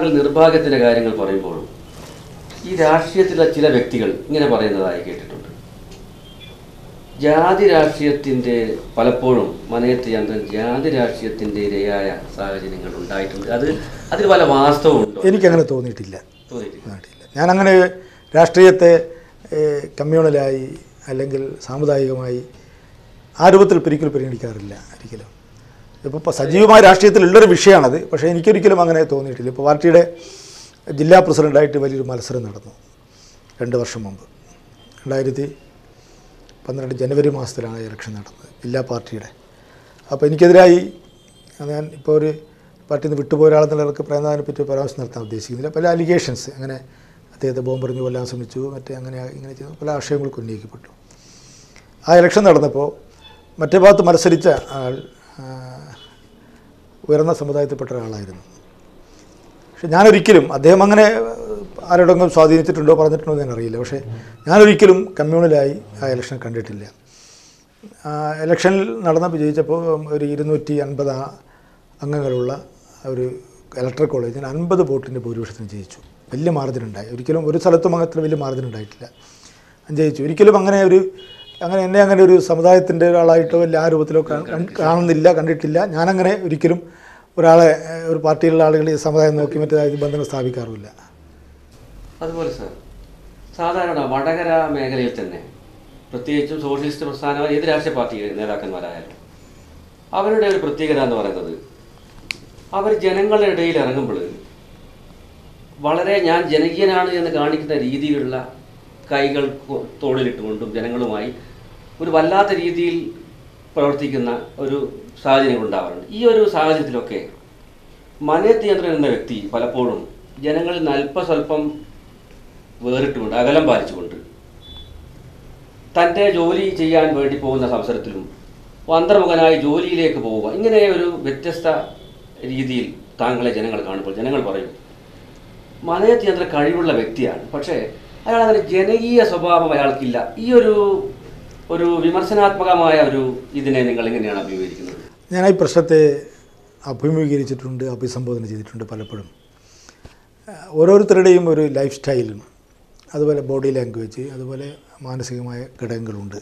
താങ്കൾ നിർഭാഗ്യത്തിൻ്റെ കാര്യങ്ങൾ പറയുമ്പോഴും ഈ രാഷ്ട്രീയത്തിലെ ചില വ്യക്തികൾ ഇങ്ങനെ പറയുന്നതായി കേട്ടിട്ടുണ്ട് ജാതി രാഷ്ട്രീയത്തിൻ്റെ പലപ്പോഴും മനയത്ത് ചന്ദ്രൻ ജാതി രാഷ്ട്രീയത്തിൻ്റെ ഇരയായ സാഹചര്യങ്ങൾ ഉണ്ടായിട്ടുണ്ട് അത് അതിൽ പല വാസ്തവമുണ്ടോ എനിക്കങ്ങനെ തോന്നിയിട്ടില്ല തോന്നിയിട്ടില്ല നാട്ടില്ല ഞാനങ്ങനെ രാഷ്ട്രീയത്തെ ഏഹ്, കമ്മ്യൂണലായി അല്ലെങ്കിൽ സാമുദായികമായി ആ രൂപത്തിൽ ഒരിക്കലും പരിഗണിക്കാറില്ല ഒരിക്കലും ഇപ്പോൾ ഇപ്പോൾ സജീവമായ രാഷ്ട്രീയത്തിലുള്ളൊരു വിഷയമാണത് പക്ഷേ എനിക്കൊരിക്കലും അങ്ങനെ തോന്നിയിട്ടില്ല ഇപ്പോൾ പാർട്ടിയുടെ ജില്ലാ പ്രസിഡൻ്റായിട്ട് വലിയൊരു മത്സരം നടന്നു രണ്ട് വർഷം മുമ്പ് രണ്ടായിരത്തി പന്ത്രണ്ട് ജനുവരി മാസത്തിലാണ് ഇലക്ഷൻ നടന്നത് ജില്ലാ പാർട്ടിയുടെ അപ്പോൾ എനിക്കെതിരായി ഞാൻ ഇപ്പോൾ ഒരു പാർട്ടിയിൽ നിന്ന് വിട്ടുപോയ ഒരാളെന്നുള്ളവർക്ക് പ്രേമദാനെ പറ്റി പരാമർശം നടത്താൻ ഉദ്ദേശിക്കുന്നില്ല പല അലിഗേഷൻസ് അങ്ങനെ അദ്ദേഹത്തെ ബോംബെറിഞ്ഞ് കൊല്ലാൻ ശ്രമിച്ചു മറ്റേ അങ്ങനെ ഇങ്ങനെ ചെയ്തു പല ആശയങ്ങൾക്ക് ഉന്നയിക്കപ്പെട്ടു ആ ഇലക്ഷൻ നടന്നപ്പോൾ മറ്റേ ഭാഗത്ത് മത്സരിച്ച ആൾ ആ, ഉയർന്ന സമുദായത്തിൽപ്പെട്ട ഒരാളായിരുന്നു പക്ഷെ ഞാനൊരിക്കലും അദ്ദേഹം അങ്ങനെ ആരോടെങ്കിലും സ്വാധീനിച്ചിട്ടുണ്ടോ പറഞ്ഞിട്ടുണ്ടോ എന്ന് ഞാൻ അറിയില്ല പക്ഷേ ഞാനൊരിക്കലും കമ്മ്യൂണലായി ആ ഇലക്ഷൻ കണ്ടിട്ടില്ല ആ ഇലക്ഷനിൽ നടന്ന വിജയിച്ചപ്പോൾ ഒരു ഇരുന്നൂറ്റി അൻപത് അംഗങ്ങളുള്ള ഒരു ഇലക്ട്രൽ കോളേജിന് അൻപത് വോട്ടിൻ്റെ ഭൂരിപക്ഷത്തിന് ജയിച്ചു വലിയ മാർജിൻ ഉണ്ടായി ഒരിക്കലും ഒരു സ്ഥലത്തും അങ്ങനത്തെ വലിയ മാർജിൻ ഉണ്ടായിട്ടില്ല ഞാൻ ജയിച്ചു ഒരിക്കലും അങ്ങനെ ഒരു അങ്ങനെ എന്നെ അങ്ങനെ ഒരു സമുദായത്തിൻ്റെ ഒരാളായിട്ടോ വലിയ ആ രൂപത്തിലോ കാ- കാണുന്നില്ല കണ്ടിട്ടില്ല ഞാനങ്ങനെ ഒരിക്കലും ഒരാളെ ഏഹ്, ഒരു പാർട്ടിയിലുള്ള ആളുകൾ ഈ സമുദായം നോക്കി മറ്റേ ബന്ധങ്ങൾ സ്ഥാപിക്കാറുമില്ല അതുപോലെ സാർ സാധാരണ വടകര മേഖലയിൽ തന്നെ പ്രത്യേകിച്ചും സോഷ്യലിസ്റ്റ് പ്രസ്ഥാനം ഏത് രാഷ്ട്രീയ പാർട്ടി നേതാക്കന്മാരായാലും അവരുടെ ഒരു പ്രത്യേകത എന്ന് പറയുന്നത് അവർ ജനങ്ങളുടെ ഇടയിൽ ഇറങ്ങുമ്പോൾ വളരെ ഞാൻ ജനകീയനാണ് എന്ന് കാണിക്കുന്ന രീതിയിലുള്ള കൈകൾ കൊ- തോളിലിട്ടുകൊണ്ടും ജനങ്ങളുമായി ഒരു വല്ലാത്ത രീതിയിൽ പ്രവർത്തിക്കുന്ന ഒരു സാഹചര്യങ്ങൾ ഉണ്ടാവാറുണ്ട് ഈ ഒരു സാഹചര്യത്തിലൊക്കെ മനയത്ത് യന്ത്രൻ എന്ന വ്യക്തി പലപ്പോഴും ജനങ്ങളിൽ നിന്ന് അല്പസ്വല്പം വേറിട്ടുകൊണ്ട് അകലം പാലിച്ചുകൊണ്ട് തൻ്റെ ജോലി ചെയ്യാൻ വേണ്ടി പോകുന്ന അവസരത്തിലും അന്തർമുഖനായി ജോലിയിലേക്ക് പോവുക ഇങ്ങനെ ഒരു വ്യത്യസ്ത രീതിയിൽ താങ്കളെ ജനങ്ങൾ കാണുമ്പോൾ ജനങ്ങൾ പറയും മനയത്ത് യന്ത്ര കഴിവുള്ള വ്യക്തിയാണ് പക്ഷേ അയാൾ അങ്ങനെ ജനകീയ സ്വഭാവം അയാൾക്കില്ല ഈ ഒരു ഒരു വിമർശനാത്മകമായ ഒരു ഇതിനെ നിങ്ങൾ എങ്ങനെയാണ് അഭിമുഖീകരിക്കുന്നത് ഞാൻ ഈ പ്രശ്നത്തെ അഭിമുഖീകരിച്ചിട്ടുണ്ട് അഭിസംബോധന ചെയ്തിട്ടുണ്ട് പലപ്പോഴും ആഹ് ഓരോരുത്തരുടെയും ഒരു ലൈഫ് സ്റ്റൈലും അതുപോലെ ബോഡി ലാംഗ്വേജ് അതുപോലെ മാനസികമായ ഘടകങ്ങളുണ്ട്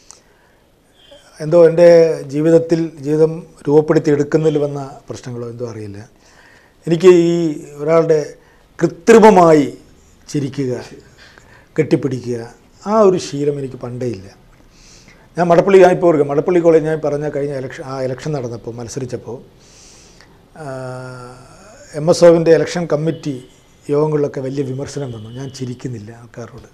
എന്തോ എൻ്റെ ജീവിതത്തിൽ ജീവിതം രൂപപ്പെടുത്തി എടുക്കുന്നതിൽ വന്ന പ്രശ്നങ്ങളോ എന്തോ അറിയില്ല എനിക്ക് ഈ ഒരാളുടെ കൃത്രിമമായി ചിരിക്കുക കെട്ടിപ്പിടിക്കുക ആ ഒരു ശീലം എനിക്ക് പണ്ടേ ഇല്ല ഞാൻ മടപ്പള്ളി ഞാൻ ഇപ്പോൾ ഓർക്കുക മടപ്പള്ളി കോളേജ് ഞാൻ പറഞ്ഞ കഴിഞ്ഞ ഇലക്ഷൻ ആ ഇലക്ഷൻ നടന്നപ്പോൾ മത്സരിച്ചപ്പോൾ എം എസ് ഒവിൻ്റെ ഇലക്ഷൻ കമ്മിറ്റി യോഗങ്ങളിലൊക്കെ വലിയ വിമർശനം വന്നു ഞാൻ ചിരിക്കുന്നില്ല ആൾക്കാരോട്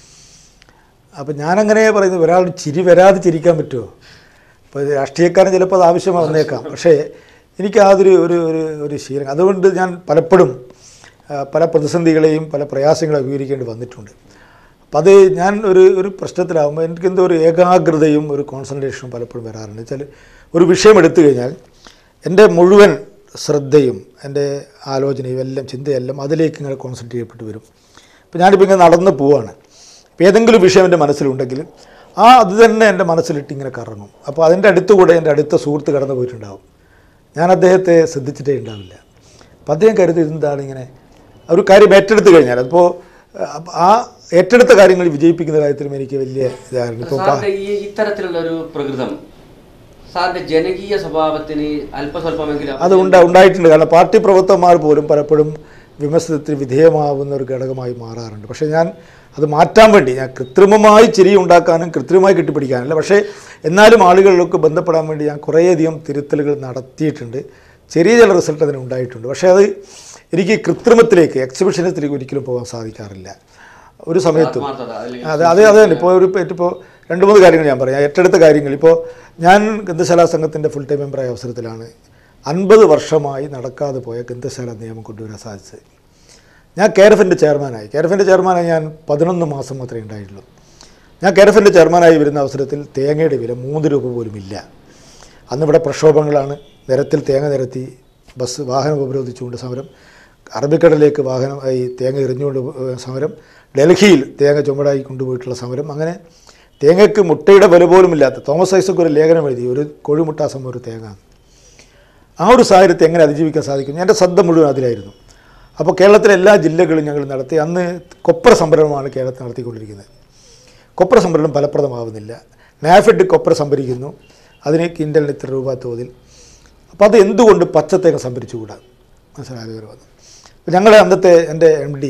അപ്പം ഞാനങ്ങനെ പറയുന്നത് ഒരാൾ ചിരി വരാതെ ചിരിക്കാൻ പറ്റുമോ ഇപ്പോൾ ഇത് രാഷ്ട്രീയക്കാരൻ ചിലപ്പോൾ അത് ആവശ്യം വന്നേക്കാം പക്ഷേ എനിക്ക് അതൊരു ഒരു ഒരു ഒരു ശീലം അതുകൊണ്ട് ഞാൻ പലപ്പോഴും ആ, പല പ്രതിസന്ധികളെയും പല പ്രയാസങ്ങളെ അഭിമുഖീകരിക്കേണ്ടി വന്നിട്ടുണ്ട് അപ്പം അത് ഞാൻ ഒരു ഒരു പ്രശ്നത്തിലാകുമ്പോൾ എനിക്ക് എന്തോ ഒരു ഏകാഗ്രതയും ഒരു കോൺസെൻട്രേഷനും പലപ്പോഴും വരാറുണ്ട് വെച്ചാൽ ഒരു വിഷയം എടുത്തു കഴിഞ്ഞാൽ എൻ്റെ മുഴുവൻ ശ്രദ്ധയും എൻ്റെ ആലോചനയും എല്ലാം ചിന്തയെല്ലാം അതിലേക്ക് ഇങ്ങനെ കോൺസെൻട്രേറ്റ് ചെയ്യപ്പെട്ട് വരും അപ്പോൾ ഞാനിപ്പോൾ ഇങ്ങനെ നടന്ന് പോവാണ് ഇപ്പോൾ ഏതെങ്കിലും വിഷയം എൻ്റെ മനസ്സിലുണ്ടെങ്കിൽ ആ അത് തന്നെ എൻ്റെ മനസ്സിലിട്ട് ഇങ്ങനെ കറങ്ങും അപ്പോൾ അതിൻ്റെ അടുത്തുകൂടെ എൻ്റെ അടുത്ത സുഹൃത്ത് കടന്നു പോയിട്ടുണ്ടാവും ഞാൻ അദ്ദേഹത്തെ ശ്രദ്ധിച്ചിട്ടേ ഉണ്ടാവില്ല അപ്പം അദ്ദേഹം കരുതി ഇതെന്താണ് ഇങ്ങനെ ഒരു കാര്യം ഏറ്റെടുത്ത് കഴിഞ്ഞാൽ അതിപ്പോൾ ആ ഏറ്റെടുത്ത കാര്യങ്ങൾ വിജയിപ്പിക്കുന്ന കാര്യത്തിലും എനിക്ക് വലിയ ഇതായിരുന്നു ഇപ്പോൾ സാറിന്റെ ഈ ഇത്തരത്തിലുള്ള ഒരു പ്രകൃതം സാറിന്റെ ജനകീയ സ്വഭാവത്തിന് അല്പസ്വല്പമെങ്കിലും അത് ഉണ്ടാ ഉണ്ടായിട്ടുണ്ട് കാരണം പാർട്ടി പ്രവർത്തകന്മാർ പോലും പലപ്പോഴും വിമർശനത്തിന് വിധേയമാവുന്ന ഒരു ഘടകമായി മാറാറുണ്ട് പക്ഷേ ഞാൻ അത് മാറ്റാൻ വേണ്ടി ഞാൻ കൃത്രിമമായി ചിരി ഉണ്ടാക്കാനും കൃത്രിമമായി കെട്ടിപ്പിടിക്കാനല്ല പക്ഷേ എന്നാലും ആളുകളിലൊക്കെ ബന്ധപ്പെടാൻ വേണ്ടി ഞാൻ കുറേയധികം തിരുത്തലുകൾ നടത്തിയിട്ടുണ്ട് ചെറിയ ചില റിസൾട്ട് അതിന് ഉണ്ടായിട്ടുണ്ട് പക്ഷേ അത് എനിക്ക് കൃത്രിമത്തിലേക്ക് എക്സിബിഷനത്തിലേക്ക് ഒരിക്കലും പോകാൻ സാധിക്കാറില്ല ഒരു സമയത്തും ആത്മാർത്ഥത അല്ലെങ്കിൽ അതെ അതെ അതെ ഇപ്പോൾ ഒരു ഇപ്പോൾ രണ്ട് മൂന്ന് കാര്യങ്ങൾ ഞാൻ പറയാം ഏറ്റെടുത്ത കാര്യങ്ങൾ ഇപ്പോൾ ഞാൻ ഗന്ധശാല സംഘത്തിൻ്റെ ഫുൾ ടൈം മെമ്പറായ അവസരത്തിലാണ് അൻപത് വർഷമായി നടക്കാതെ പോയ ഗന്ധശാല നിയമം കൊണ്ടുവരാൻ സാധിച്ചത് ഞാൻ കെയർഎഫിൻ്റെ ചെയർമാനായി കെയർഎഫിൻ്റെ ചെയർമാനായി ഞാൻ പതിനൊന്ന് മാസം മാത്രമേ ഉണ്ടായിട്ടുള്ളൂ ഞാൻ കെയർഎഫിൻ്റെ ചെയർമാനായി വരുന്ന അവസരത്തിൽ തേങ്ങയുടെ വില മൂന്ന് രൂപ പോലും ഇല്ല അന്നിവിടെ പ്രക്ഷോഭങ്ങളാണ് നിരത്തിൽ തേങ്ങ നിരത്തി ബസ് വാഹനം ഉപരോധിച്ചുകൊണ്ട് സമരം അറബിക്കടലിലേക്ക് വാഹനം ഈ തേങ്ങ എറിഞ്ഞുകൊണ്ട് ഏഹ് സമരം ഡൽഹിയിൽ തേങ്ങ ചുമടായി കൊണ്ടുപോയിട്ടുള്ള സമരം അങ്ങനെ തേങ്ങയ്ക്ക് മുട്ടയുടെ വില പോലും ഇല്ലാത്ത തോമസ് ഐസക്ക് ഒരു ലേഖനം എഴുതി ഒരു കോഴിമുട്ട സമയം ഒരു തേങ്ങ ആ ഒരു സാഹചര്യത്തെ എങ്ങനെ അതിജീവിക്കാൻ സാധിക്കും എൻ്റെ ശ്രദ്ധ മുഴുവൻ അതിലായിരുന്നു അപ്പോൾ കേരളത്തിലെ എല്ലാ ജില്ലകളും ഞങ്ങൾ നടത്തി അന്ന് കൊപ്ര സംഭരണമാണ് കേരളത്തിൽ നടത്തിക്കൊണ്ടിരിക്കുന്നത് കൊപ്ര സംഭരണം ഫലപ്രദമാവുന്നില്ല നാഫെഡ് കൊപ്ര സംഭരിക്കുന്നു അതിന് കിൻഡലിന് ഇത്ര രൂപ തോതിൽ അപ്പോൾ അത് എന്തുകൊണ്ട് പച്ചത്തേങ്ങ സംഭരിച്ചുകൂടാ മനസ്സിലായവർ വന്നു അപ്പോൾ ഞങ്ങൾ അന്നത്തെ എൻ്റെ എം ഡി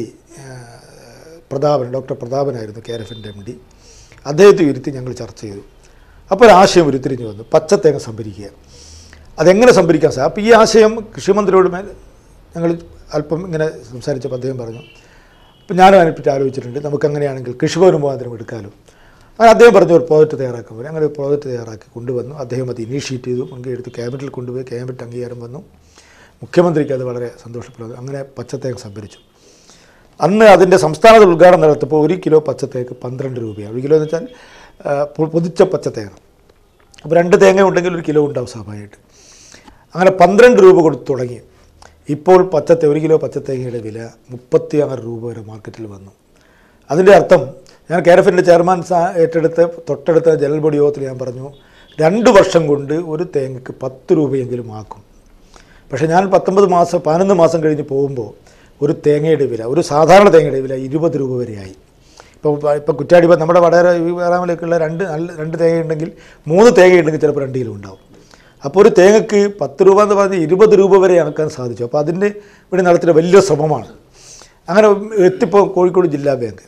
പ്രതാപൻ ഡോക്ടർ പ്രതാപനായിരുന്നു കെ ആർ എഫിൻ്റെ എം ഡി അദ്ദേഹത്തെ ഇരുത്തി ഞങ്ങൾ ചർച്ച ചെയ്തു അപ്പോൾ ഒരു ആശയം ഉരുത്തിരിഞ്ഞു വന്നു പച്ചത്തേങ്ങ സംഭരിക്കുക അതെങ്ങനെ സംഭരിക്കാൻ സാധിക്കും അപ്പോൾ ഈ ആശയം കൃഷിമന്ത്രിയോട് മേൽ ഞങ്ങൾ അല്പം ഇങ്ങനെ സംസാരിച്ചപ്പോൾ അദ്ദേഹം പറഞ്ഞു അപ്പം ഞാനും അതിനെപ്പറ്റി ആലോചിച്ചിട്ടുണ്ട് നമുക്ക് അങ്ങനെയാണെങ്കിൽ കൃഷിഭവൻ മുഖാന്തരം എടുക്കാമല്ലോ അങ്ങനെ അദ്ദേഹം പറഞ്ഞു ഒരു പ്രോജക്റ്റ് തയ്യാറാക്കാൻ പറ്റും അങ്ങനെ ഒരു പ്രോജക്റ്റ് തയ്യാറാക്കി കൊണ്ടുവന്നു അദ്ദേഹം അത് ഇനീഷ്യേറ്റ് ചെയ്തു മുൻകൈ എടുത്ത് ക്യാബിനറ്റിൽ കൊണ്ടുപോയി ക്യാബിനറ്റ് അംഗീകാരം വന്നു മുഖ്യമന്ത്രിക്ക് അത് വളരെ സന്തോഷപ്പെടുന്നു അങ്ങനെ പച്ചത്തേങ്ങ സംഭരിച്ചു അന്ന് അതിൻ്റെ സംസ്ഥാനത്ത് ഉദ്ഘാടനം നടത്തപ്പോൾ ഒരു കിലോ പച്ചത്തേക്ക് പന്ത്രണ്ട് രൂപയാണ് ഒരു കിലോ എന്ന് വെച്ചാൽ ആ, പൊ- പൊതിച്ച പച്ചത്തേങ്ങ അപ്പോൾ രണ്ട് തേങ്ങ ഉണ്ടെങ്കിൽ ഒരു കിലോ ഉണ്ടാവും സ്വാഭാവികമായിട്ട് അങ്ങനെ പന്ത്രണ്ട് രൂപ കൊടുത്ത് തുടങ്ങി ഇപ്പോൾ പച്ചത്തെ ഒരു കിലോ പച്ചത്തേങ്ങയുടെ വില മുപ്പത്തി ആറ് രൂപ വരെ മാർക്കറ്റിൽ വന്നു അതിൻ്റെ അർത്ഥം ഞാൻ കെ എഫ് എൻ്റെ ചെയർമാൻ സാ- ഏറ്റെടുത്ത് തൊട്ടടുത്ത ജനറൽ ബോഡി യോഗത്തിൽ ഞാൻ പറഞ്ഞു രണ്ട് വർഷം കൊണ്ട് ഒരു തേങ്ങയ്ക്ക് പത്ത് രൂപയെങ്കിലും ആക്കും പക്ഷേ ഞാൻ പത്തൊമ്പത് മാസം പതിനൊന്ന് മാസം കഴിഞ്ഞ് പോകുമ്പോൾ ഒരു തേങ്ങയുടെ വില ഒരു സാധാരണ തേങ്ങയുടെ വില ഇരുപത് രൂപ വരെയായി ഇപ്പോൾ ഇപ്പോൾ കുറ്റാടി ഇപ്പോൾ നമ്മുടെ വടകര ഈ വേറാമലേക്കുള്ള രണ്ട് നല്ല രണ്ട് തേങ്ങ ഉണ്ടെങ്കിൽ മൂന്ന് തേങ്ങ ഉണ്ടെങ്കിൽ ചിലപ്പോൾ രണ്ട് കിലോ ഉണ്ടാവും അപ്പോൾ ഒരു തേങ്ങയ്ക്ക് പത്ത് രൂപ എന്ന് പറഞ്ഞ് ഇരുപത് രൂപ വരെ ആക്കാൻ സാധിച്ചു അപ്പോൾ അതിൻ്റെ വേണ്ടി നടത്തിയ വലിയ ശ്രമമാണ് അങ്ങനെ എത്തിപ്പോൾ കോഴിക്കോട് ജില്ലാ ബാങ്ക്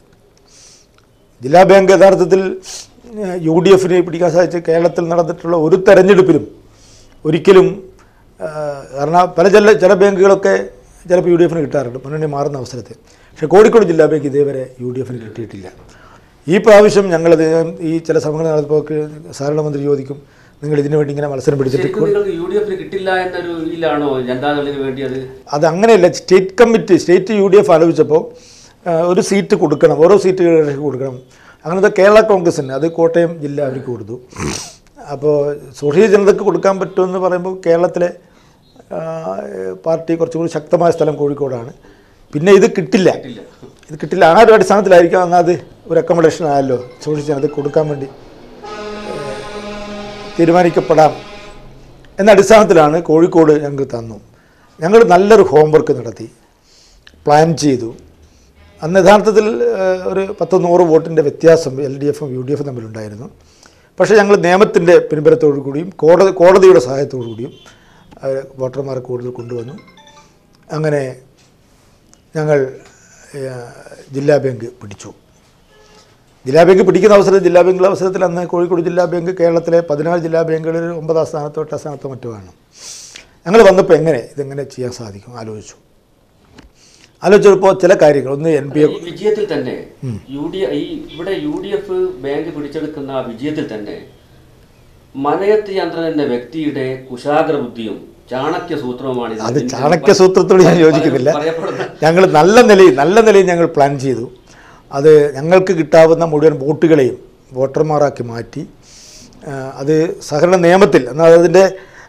ജില്ലാ ബാങ്ക് യഥാർത്ഥത്തിൽ യു ഡി എഫിനെ പിടിക്കാൻ സാധിച്ച കേരളത്തിൽ നടന്നിട്ടുള്ള ഒരു തെരഞ്ഞെടുപ്പിലും ഒരിക്കലും ആ, കാരണം പല ചില ചില ബാങ്കുകളൊക്കെ ചിലപ്പോൾ യു ഡി എഫിന് കിട്ടാറുണ്ട് മുന്നണി മാറുന്ന അവസരത്തിൽ പക്ഷേ കോഴിക്കോട് ജില്ലാ ബാങ്ക് ഇതേവരെ യു ഡി എഫിന് കിട്ടിയിട്ടില്ല ഈ പ്രാവശ്യം ഞങ്ങളത് ഈ ചില ശ്രമങ്ങൾ നടത്തുമ്പോൾ സാധാരണ മന്ത്രി ചോദിക്കും നിങ്ങൾ ഇതിനു വേണ്ടി ഇങ്ങനെ മത്സരം പിടിച്ചിട്ട് ശരിക്കും നിങ്ങൾക്ക് യു ഡി എഫിന് കിട്ടില്ല എന്നൊരു ഇതിലാണോ ജനതാദളിന് വേണ്ടി അത് അത് അങ്ങനെയല്ല state committee state U D F ആലോചിച്ചപ്പോൾ ആ, ഒരു സീറ്റ് കൊടുക്കണം ഓരോ സീറ്റ് കൊടുക്കണം അങ്ങനത്തെ കേരള കോൺഗ്രസിന് അത് കോട്ടയം ജില്ല അവർക്ക് കൊടുത്തു അപ്പോൾ സോഷ്യൽ ജനതയ്ക്ക് കൊടുക്കാൻ പറ്റുമെന്ന് പറയുമ്പോൾ കേരളത്തിലെ ആ, പാർട്ടി കുറച്ചുകൂടി ശക്തമായ സ്ഥലം കോഴിക്കോടാണ് പിന്നെ ഇത് കിട്ടില്ല കിട്ടില്ല ഇത് കിട്ടില്ല ആ ഒരു അടിസ്ഥാനത്തിലായിരിക്കും എന്നാൽ അത് ഒരു അക്കോമഡേഷൻ ആയല്ലോ സോഷ്യൽ ജനതയ്ക്ക് കൊടുക്കാൻ വേണ്ടി തീരുമാനിക്കപ്പെടാം എന്ന അടിസ്ഥാനത്തിലാണ് കോഴിക്കോട് ഞങ്ങൾക്ക് തന്നു ഞങ്ങൾ നല്ലൊരു ഹോംവർക്ക് നടത്തി പ്ലാൻ ചെയ്തു അന്ന് യഥാർത്ഥത്തിൽ ഏഹ്, ഒരു പത്ത് നൂറ് വോട്ടിൻ്റെ വ്യത്യാസം എൽ ഡി എഫും യു ഡി എഫും തമ്മിലുണ്ടായിരുന്നു പക്ഷേ ഞങ്ങൾ നിയമത്തിൻ്റെ പിൻബലത്തോടു കൂടിയും കോടതി കോടതിയുടെ സഹായത്തോടു കൂടിയും അവർ വോട്ടർമാരെ കൂടുതൽ കൊണ്ടുവന്നു അങ്ങനെ ഞങ്ങൾ ഏഹ്, ജില്ലാ ബാങ്ക് പിടിച്ചു ജില്ലാ ബാങ്ക് പിടിക്കുന്ന അവസരത്തിൽ ജില്ലാ ബാങ്കിലെ അവസരത്തിൽ അന്ന് കോഴിക്കോട് ജില്ലാ ബാങ്ക് കേരളത്തിലെ പതിനാല് ജില്ലാ ബാങ്കുകളിൽ ഒമ്പതാം സ്ഥാനത്തോ എട്ടാം സ്ഥാനത്തോ മറ്റോ ആണ് ഞങ്ങൾ വന്നപ്പോൾ എങ്ങനെ ഇതെങ്ങനെ ചെയ്യാൻ സാധിക്കും ആലോചിച്ചു ആലോചിച്ചപ്പോൾ ചില കാര്യങ്ങൾ ഒന്ന് എൻ പി എ ഈ വിജയത്തിൽ തന്നെ യു ഡി ഈ ഇവിടെ യു ഡി എഫ് ബാങ്ക് പിടിച്ചെടുക്കുന്ന ആ വിജയത്തിൽ തന്നെ മനയത്ത് ചന്ദ്രൻ എന്ന വ്യക്തിയുടെ കുശാഗ്ര ബുദ്ധിയും ചാണക്യ സൂത്രവുമാണ് ഇതിന് അത് പിന്നിൽ ചാണക്യ സൂത്രത്തോട് ഞാൻ യോജിക്കുന്നില്ല പറയപ്പെടുന്നത്. ഞങ്ങൾ നല്ല നിലയിൽ നല്ല നിലയിൽ ഞങ്ങൾ പ്ലാൻ ചെയ്തു അത് ഞങ്ങൾക്ക് കിട്ടാവുന്ന മുഴുവൻ വോട്ടുകളെയും വോട്ടർമാരാക്കി മാറ്റി ആ, അത് സഹകരണ നിയമത്തിൽ എന്നാൽ അതിൻ്റെ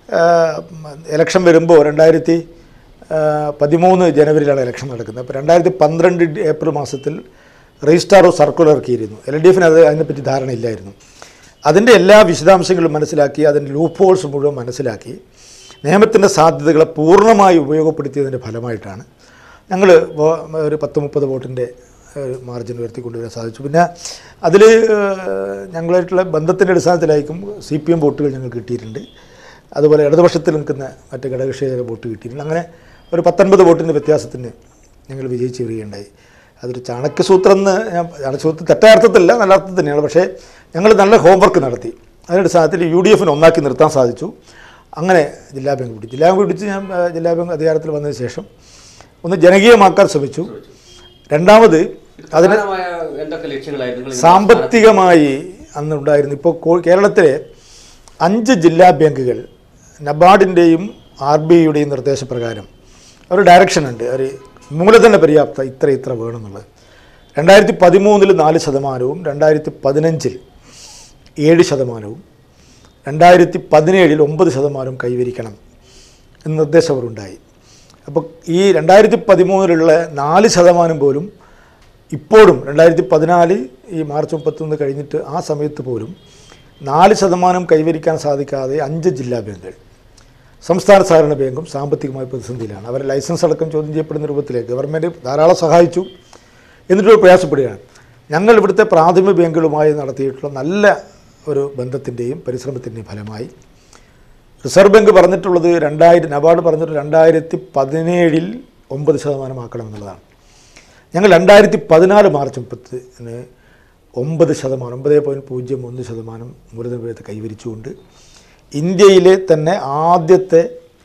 ഇലക്ഷൻ വരുമ്പോൾ രണ്ടായിരത്തി പതിമൂന്ന് ജനുവരിയിലാണ് ഇലക്ഷൻ നടക്കുന്നത് അപ്പോൾ രണ്ടായിരത്തി പന്ത്രണ്ട് ഏപ്രിൽ മാസത്തിൽ രജിസ്ട്രാർ ഓഫ് സർക്കുലർ ഇറക്കിയിരുന്നു എൽ ഡി എഫിന് അത് അതിനെപ്പറ്റി ധാരണയില്ലായിരുന്നു അതിൻ്റെ എല്ലാ വിശദാംശങ്ങളും മനസ്സിലാക്കി അതിൻ്റെ ലൂപ്പ് ഹോൾസ് മുഴുവൻ മനസ്സിലാക്കി നിയമത്തിൻ്റെ സാധ്യതകളെ പൂർണ്ണമായി ഉപയോഗപ്പെടുത്തിയതിൻ്റെ ഫലമായിട്ടാണ് ഞങ്ങൾ ഒരു പത്ത് മുപ്പത് വോട്ടിൻ്റെ മാർജിൻ ഉയർത്തിക്കൊണ്ടുവരാൻ സാധിച്ചു പിന്നെ അതിൽ ഞങ്ങളായിട്ടുള്ള ബന്ധത്തിൻ്റെ അടിസ്ഥാനത്തിലായിരിക്കും സി പി എം വോട്ടുകൾ ഞങ്ങൾക്ക് കിട്ടിയിട്ടുണ്ട് അതുപോലെ ഇടതുപക്ഷത്തിൽ നിൽക്കുന്ന മറ്റ് ഘടകകക്ഷിയുടെ വോട്ട് കിട്ടിയിട്ടുണ്ട് അങ്ങനെ ഒരു പത്തൊൻപത് വോട്ടിൻ്റെ വ്യത്യാസത്തിന് ഞങ്ങൾ വിജയിച്ച് വരികയുണ്ടായി അതൊരു ചാണക്യസൂത്രം എന്ന് ഞാൻ ചാണക്യസൂത്രം തെറ്റായ അർത്ഥത്തിലല്ല നല്ല അർത്ഥത്തിൽ തന്നെയാണ് പക്ഷേ ഞങ്ങൾ നല്ല ഹോംവർക്ക് നടത്തി അതിൻ്റെ അടിസ്ഥാനത്തിൽ യു ഡി എഫിന് ഒന്നാക്കി നിർത്താൻ സാധിച്ചു അങ്ങനെ ജില്ലാ ബാങ്ക് പിടിച്ചു ജില്ലാ ബാങ്ക് പിടിച്ച് ഞാൻ ആ, ജില്ലാ ബാങ്ക് അധികാരത്തിൽ വന്നതിന് ശേഷം ഒന്ന് ജനകീയമാക്കാൻ ശ്രമിച്ചു രണ്ടാമത് അതിന് പ്രധാനമായ എന്തൊക്കെ ലക്ഷ്യങ്ങളായിരുന്നു നിങ്ങൾ ഇതിന്റെ സാമ്പത്തികമായി അന്ന് ഉണ്ടായിരുന്നു ഇപ്പോൾ കോ- കേരളത്തിലെ അഞ്ച് ജില്ലാ ബാങ്കുകൾ നബാർഡിൻ്റെയും ആർ ബി ഐയുടെയും നിർദ്ദേശപ്രകാരം ഒരു ഡയറക്ഷൻ ഉണ്ട് ഒരു മൂലധന പര്യാപ്ത ഇത്ര ഇത്ര വേണമെന്നുള്ളത് രണ്ടായിരത്തി പതിമൂന്നിൽ നാല് ശതമാനവും രണ്ടായിരത്തി പതിനഞ്ചിൽ ഏഴ് ശതമാനവും രണ്ടായിരത്തി പതിനേഴിൽ ഒമ്പത് ശതമാനവും കൈവരിക്കണം എന്ന നിർദ്ദേശം അവരുണ്ടായി അപ്പോൾ ഈ രണ്ടായിരത്തി പതിമൂന്നിലുള്ള നാല് ശതമാനം പോലും ഇപ്പോഴും രണ്ടായിരത്തി പതിനാല് ഈ മാർച്ച് മുപ്പത്തൊന്ന് കഴിഞ്ഞിട്ട് ആ സമയത്ത് പോലും നാല് ശതമാനം കൈവരിക്കാൻ സാധിക്കാതെ അഞ്ച് ജില്ലാ ബാങ്കുകൾ സംസ്ഥാന സഹകരണ ബാങ്കും സാമ്പത്തികമായ പ്രതിസന്ധിയിലാണ് അവരെ ലൈസൻസ് അടക്കം ചോദ്യം ചെയ്യപ്പെടുന്ന രൂപത്തിലേക്ക് ഗവൺമെൻറ് ധാരാളം സഹായിച്ചു എന്നിട്ട് പ്രയാസപ്പെടുകയാണ് ഞങ്ങൾ ഇവിടുത്തെ പ്രാഥമിക ബാങ്കുകളുമായി നടത്തിയിട്ടുള്ള നല്ല ഒരു ബന്ധത്തിൻ്റെയും പരിശ്രമത്തിൻ്റെയും ഫലമായി റിസർവ് ബാങ്ക് പറഞ്ഞിട്ടുള്ളത് രണ്ടായിരം നബാർഡ് പറഞ്ഞിട്ട് രണ്ടായിരത്തി പതിനേഴിൽ ഒമ്പത് ശതമാനമാക്കണമെന്നുള്ളതാണ് ഞങ്ങൾ രണ്ടായിരത്തി പതിനാല് മാർച്ച് മുപ്പത്തിന് ഒമ്പത് ശതമാനം ഒമ്പത് പോയിൻറ്റ് പൂജ്യം ഒന്ന് ശതമാനം മൂലധന വിഹിതത്തെ കൈവരിച്ചുകൊണ്ട് ഇന്ത്യയിലെ തന്നെ ആദ്യത്തെ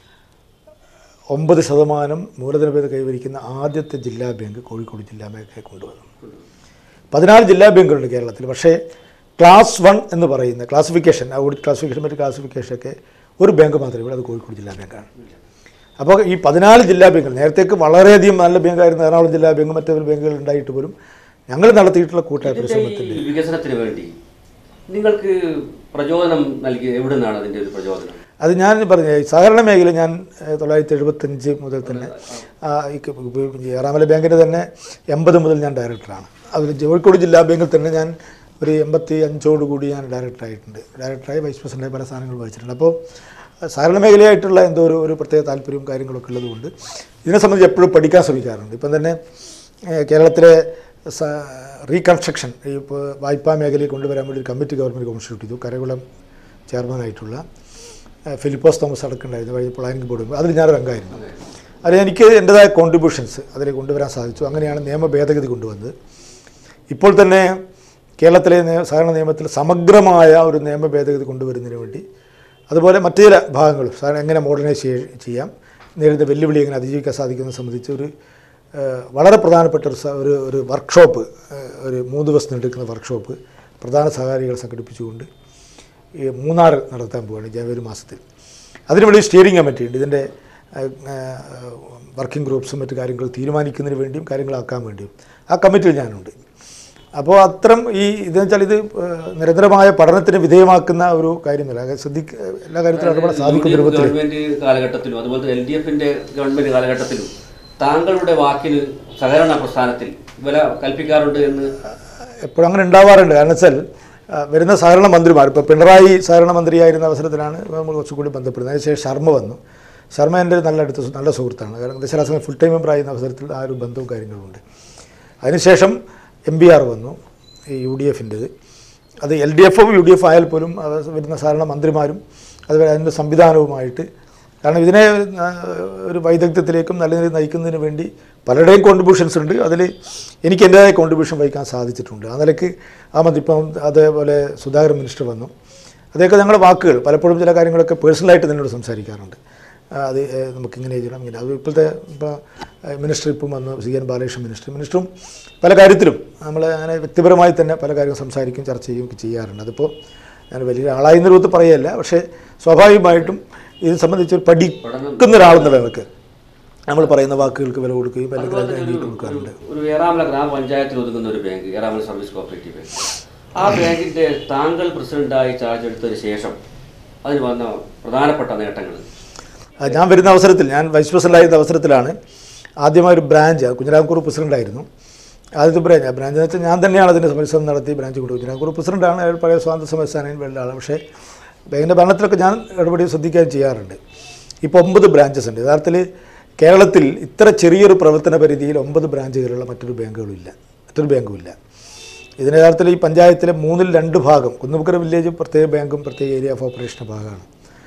ഒമ്പത് ശതമാനം മൂലധന വിഹിതം കൈവരിക്കുന്ന ആദ്യത്തെ ജില്ലാ ബാങ്ക് കോഴിക്കോട് ജില്ലാ ബാങ്കെ കൊണ്ടുവന്നു പതിനാല് ജില്ലാ ബാങ്കുകളുണ്ട് കേരളത്തിൽ പക്ഷേ ക്ലാസ് വൺ എന്ന് പറയുന്ന ക്ലാസിഫിക്കേഷൻ ഓഡിറ്റ് ക്ലാസിഫിക്കേഷൻ മറ്റ് ക്ലാസിഫിക്കേഷനൊക്കെ ഒരു ബാങ്ക് മാത്രമേ ഉള്ളൂ അത് കോഴിക്കോട് ജില്ലാ ബാങ്കാണ് അപ്പോൾ ഈ പതിനാല് ജില്ലാ ബാങ്കുകൾ നേരത്തേക്ക് വളരെയധികം നല്ല ബാങ്കായിരുന്നു എറണാകുളം ജില്ലാ ബാങ്ക് മറ്റു ബാങ്കുകൾ ഉണ്ടായിട്ട് പോലും ഞങ്ങൾ നടത്തിയിട്ടുള്ള കൂട്ടായ ഇതിന്റെ പരിശ്രമത്തിൽ ഈ വികസനത്തിന് വേണ്ടി നിങ്ങൾക്ക് പ്രചോദനം നൽകി എവിടെ നിന്നാണ് അതിന്റെ ഒരു പ്രചോദനം അത് ഞാൻ പറഞ്ഞ ഈ സഹകരണ മേഖല ഞാൻ ഏഹ്, തൊള്ളായിരത്തി എഴുപത്തഞ്ച് മുതൽ തന്നെ ആ, ഈ ക- ഈ ഏറാമല ബാങ്കിൻ്റെ തന്നെ എൺപത് മുതൽ ഞാൻ ഡയറക്ടറാണ് അതിൽ കോഴിക്കോട് ജില്ലാ ബാങ്കിൽ തന്നെ ഞാൻ ഒരു എൺപത്തി അഞ്ചോട് കൂടി ഞാൻ ഡയറക്ടറായിട്ടുണ്ട് ഡയറക്ടറായി വൈസ് പ്രസിഡൻ്റായി പല സ്ഥാനങ്ങൾ വഹിച്ചിട്ടുണ്ട് അപ്പോൾ സഹകരണ മേഖലയായിട്ടുള്ള എന്തോ ഒരു ഒരു പ്രത്യേക താല്പര്യവും കാര്യങ്ങളൊക്കെ ഉള്ളതുകൊണ്ട് ഇതിനെ സംബന്ധിച്ച് എപ്പോഴും പഠിക്കാൻ ശ്രമിക്കാറുണ്ട് ഇപ്പം തന്നെ ഏഹ്, കേരളത്തിലെ സ- റീകൺസ്ട്രക്ഷൻ ഈ ഇപ്പോൾ വായ്പാ മേഖലയിൽ കൊണ്ടുവരാൻ വേണ്ടി ഒരു കമ്മിറ്റി ഗവൺമെൻറ് കോൺസ്റ്റിറ്റ്യൂട്ട് ചെയ്തു കരകുളം ചെയർമാനായിട്ടുള്ള ഏഹ് ഫിലിപ്പോസ് തോമസ് അടക്കമുണ്ടായിരുന്നു വഴി പ്ലാനിംഗ് ബോർഡ് അതിൽ ഞാനൊരു അംഗമായിരുന്നു അതിൽ എനിക്ക് എൻ്റെതായ കോൺട്രിബ്യൂഷൻസ് അതിൽ കൊണ്ടുവരാൻ സാധിച്ചു അങ്ങനെയാണ് നിയമ ഭേദഗതി കൊണ്ടുവന്നത് ഇപ്പോൾ തന്നെ കേരളത്തിലെ നിയ- സഹകരണ നിയമത്തിൽ സമഗ്രമായ ഒരു നിയമ ഭേദഗതി കൊണ്ടുവരുന്നതിന് വേണ്ടി അതുപോലെ മറ്റു ചില ഭാഗങ്ങളും സാധാരണ എങ്ങനെ മോഡേണൈസ് ചെയ്യാം നേരിടുന്ന വെല്ലുവിളി എങ്ങനെ അതിജീവിക്കാൻ സാധിക്കുന്നത് സംബന്ധിച്ച് ഒരു ഏഹ്, വളരെ പ്രധാനപ്പെട്ട ഒരു സ- ഒരു ഒരു വർക്ക്ഷോപ്പ് ഒരു മൂന്ന് ദിവസം നീണ്ടെടുക്കുന്ന വർക്ക്ഷോപ്പ് പ്രധാന സഹകാരികളെ സംഘടിപ്പിച്ചുകൊണ്ട് ഈ മൂന്നാർ നടത്താൻ പോവുകയാണ് ജനുവരി മാസത്തിൽ അതിന് വേണ്ടി സ്റ്റിയറിംഗ് കമ്മിറ്റി ഉണ്ട് ഇതിൻ്റെ വർക്കിംഗ് ഗ്രൂപ്പ്സും മറ്റു കാര്യങ്ങൾ തീരുമാനിക്കുന്നതിന് വേണ്ടിയും കാര്യങ്ങളാക്കാൻ വേണ്ടിയും ആ കമ്മിറ്റിയിൽ ഞാനുണ്ട് അപ്പോൾ അത്തരം ഈ ഇതെന്ന് വെച്ചാൽ ഇത് ഏഹ്, നിരന്തരമായ പഠനത്തിന് വിധേയമാക്കുന്ന ഒരു കാര്യമല്ല അത് ശ്രദ്ധിക്ക എല്ലാ കാര്യത്തിലും ഇടപെടാൻ സാധിക്കുന്ന രൂപത്തിൽ ഗവൺമെന്റ് കാലഘട്ടത്തിലും അതുപോലെ എൽ ഡി എഫിന്റെ ഗവൺമെന്റ് കാലഘട്ടത്തിലും താങ്കളുടെ വാക്കിന് സഹകരണ പ്രസ്ഥാനത്തിൽ വില കൽപ്പിക്കാറുണ്ട് എന്ന് എപ്പോഴും അങ്ങനെ ഉണ്ടാവാറുണ്ട് കാരണം വെച്ചാൽ ആ, വരുന്ന സഹകരണ മന്ത്രിമാർ ഇപ്പോൾ പിണറായി സഹകരണ മന്ത്രിയായിരുന്ന അവസരത്തിലാണ് നമ്മൾ കുറച്ചുകൂടി ബന്ധപ്പെടുന്നത് അതിനുശേഷം ശർമ്മ വന്നു ശർമ്മ എൻ്റെ ഒരു നല്ല അടുത്ത സു- നല്ല സുഹൃത്താണ് കാരണം ദശരാസംഘം ഫുൾ ടൈം മെമ്പർ ആയിരുന്ന അവസരത്തിൽ ആ ഒരു ബന്ധവും കാര്യങ്ങളുമുണ്ട് അതിനുശേഷം എം ബി ആർ വന്നു ഈ യു ഡി എഫിൻ്റെത് അത് എൽ ഡി എഫും യു ഡി എഫ് ആയാൽ പോലും അത് വരുന്ന സാധാരണ മന്ത്രിമാരും അതുപോലെ അതിൻ്റെ സംവിധാനവുമായിട്ട് കാരണം ഇതിനെ ആ, ഒരു വൈദഗ്ധ്യത്തിലേക്കും നല്ല നിലയിൽ നയിക്കുന്നതിന് വേണ്ടി പലരുടെയും കോൺട്രിബ്യൂഷൻസ് ഉണ്ട് അതിൽ എനിക്ക് എൻ്റേതായ കോൺട്രിബ്യൂഷൻ വഹിക്കാൻ സാധിച്ചിട്ടുണ്ട് ആ നിലയ്ക്ക് ആ മതി ഇപ്പം അതേപോലെ സുധാകരൻ മിനിസ്റ്റർ വന്നു അതൊക്കെ ഞങ്ങളുടെ വാക്കുകൾ പലപ്പോഴും ചില കാര്യങ്ങളൊക്കെ പേഴ്സണലായിട്ട് എന്നോട് സംസാരിക്കാറുണ്ട് ആ, അത് ഏഹ്, നമുക്കിങ്ങനെ ചെയ്യണം ഇങ്ങനെ അത് ഇപ്പോഴത്തെ ഇപ്പോൾ മിനിസ്റ്റർ ഇപ്പം വന്നു സി എൻ ബാലകൃഷ്ണൻ മിനിസ്റ്റർ മിനിസ്റ്ററും പല കാര്യത്തിലും നമ്മൾ അങ്ങനെ വ്യക്തിപരമായി തന്നെ പല കാര്യങ്ങളും സംസാരിക്കും ചർച്ച ചെയ്യുകയും ഒക്കെ ചെയ്യാറുണ്ട് അതിപ്പോൾ ഞാൻ വലിയ ആളായി എന്ന രൂപത്തിൽ പറയല്ല പക്ഷേ സ്വാഭാവികമായിട്ടും ഇത് സംബന്ധിച്ച് പഠിക്കുന്ന ഒരാളെന്നുള്ള നിലക്ക് നമ്മൾ പറയുന്ന വാക്കുകൾക്ക് വില കൊടുക്കുകയും അല്ലെങ്കിൽ അതിന് അംഗീകരിച്ച് കൊടുക്കാറുണ്ട് ഒരു ഏറാമല ഗ്രാമപഞ്ചായത്തിൽ ഒതുങ്ങുന്ന ഒരു bank Eramala service cooperative bank ആ ബാങ്കിന്റെ താങ്കൾ പ്രസിഡന്റായി ചാർജ് എടുത്തതിന് ശേഷം അതിന് വന്ന പ്രധാനപ്പെട്ട നേട്ടങ്ങൾ ആ, ഞാൻ വരുന്ന അവസരത്തിൽ ഞാൻ വൈസ് പ്രസിഡൻ്റായിരുന്ന അവസരത്തിലാണ് ആദ്യമായ ഒരു ബ്രാഞ്ച് കുഞ്ഞിരാംകൂർ പ്രസിഡൻ്റായിരുന്നു ആദ്യത്തെ ബ്രാഞ്ച് ആ ബ്രാഞ്ച് എന്ന് വെച്ചാൽ ഞാൻ തന്നെയാണ് അതിൻ്റെ പരിശ്രമം നടത്തി ബ്രാഞ്ച് കൊടുത്തു കുഞ്ഞിരാംകൂർ പ്രസിഡൻ്റാണ് അയാൾ പഴയ സ്വാതന്ത്ര്യ സമയസ്ഥാനം വേണ്ട ആളാണ് പക്ഷേ ബാങ്കിൻ്റെ ഭരണത്തിലൊക്കെ ഞാൻ ഇടപെടി ശ്രദ്ധിക്കുകയും ചെയ്യാറുണ്ട് ഇപ്പോൾ ഒമ്പത് ബ്രാഞ്ചസ് ഉണ്ട് യഥാർത്ഥത്തിൽ കേരളത്തിൽ ഇത്ര ചെറിയൊരു പ്രവർത്തന പരിധിയിൽ ഒമ്പത് ബ്രാഞ്ചുകളുള്ള മറ്റൊരു ബാങ്കുകളും ഇല്ല മറ്റൊരു ബാങ്കും ഇല്ല ഇതിന് യഥാർത്ഥത്തിൽ ഈ പഞ്ചായത്തിലെ മൂന്നിൽ രണ്ട് ഭാഗം കുന്നുമുക്കര വില്ലേജ് പ്രത്യേക ബാങ്കും പ്രത്യേക ഏരിയ ഓഫ് ഓപ്പറേഷൻ ഭാഗമാണ്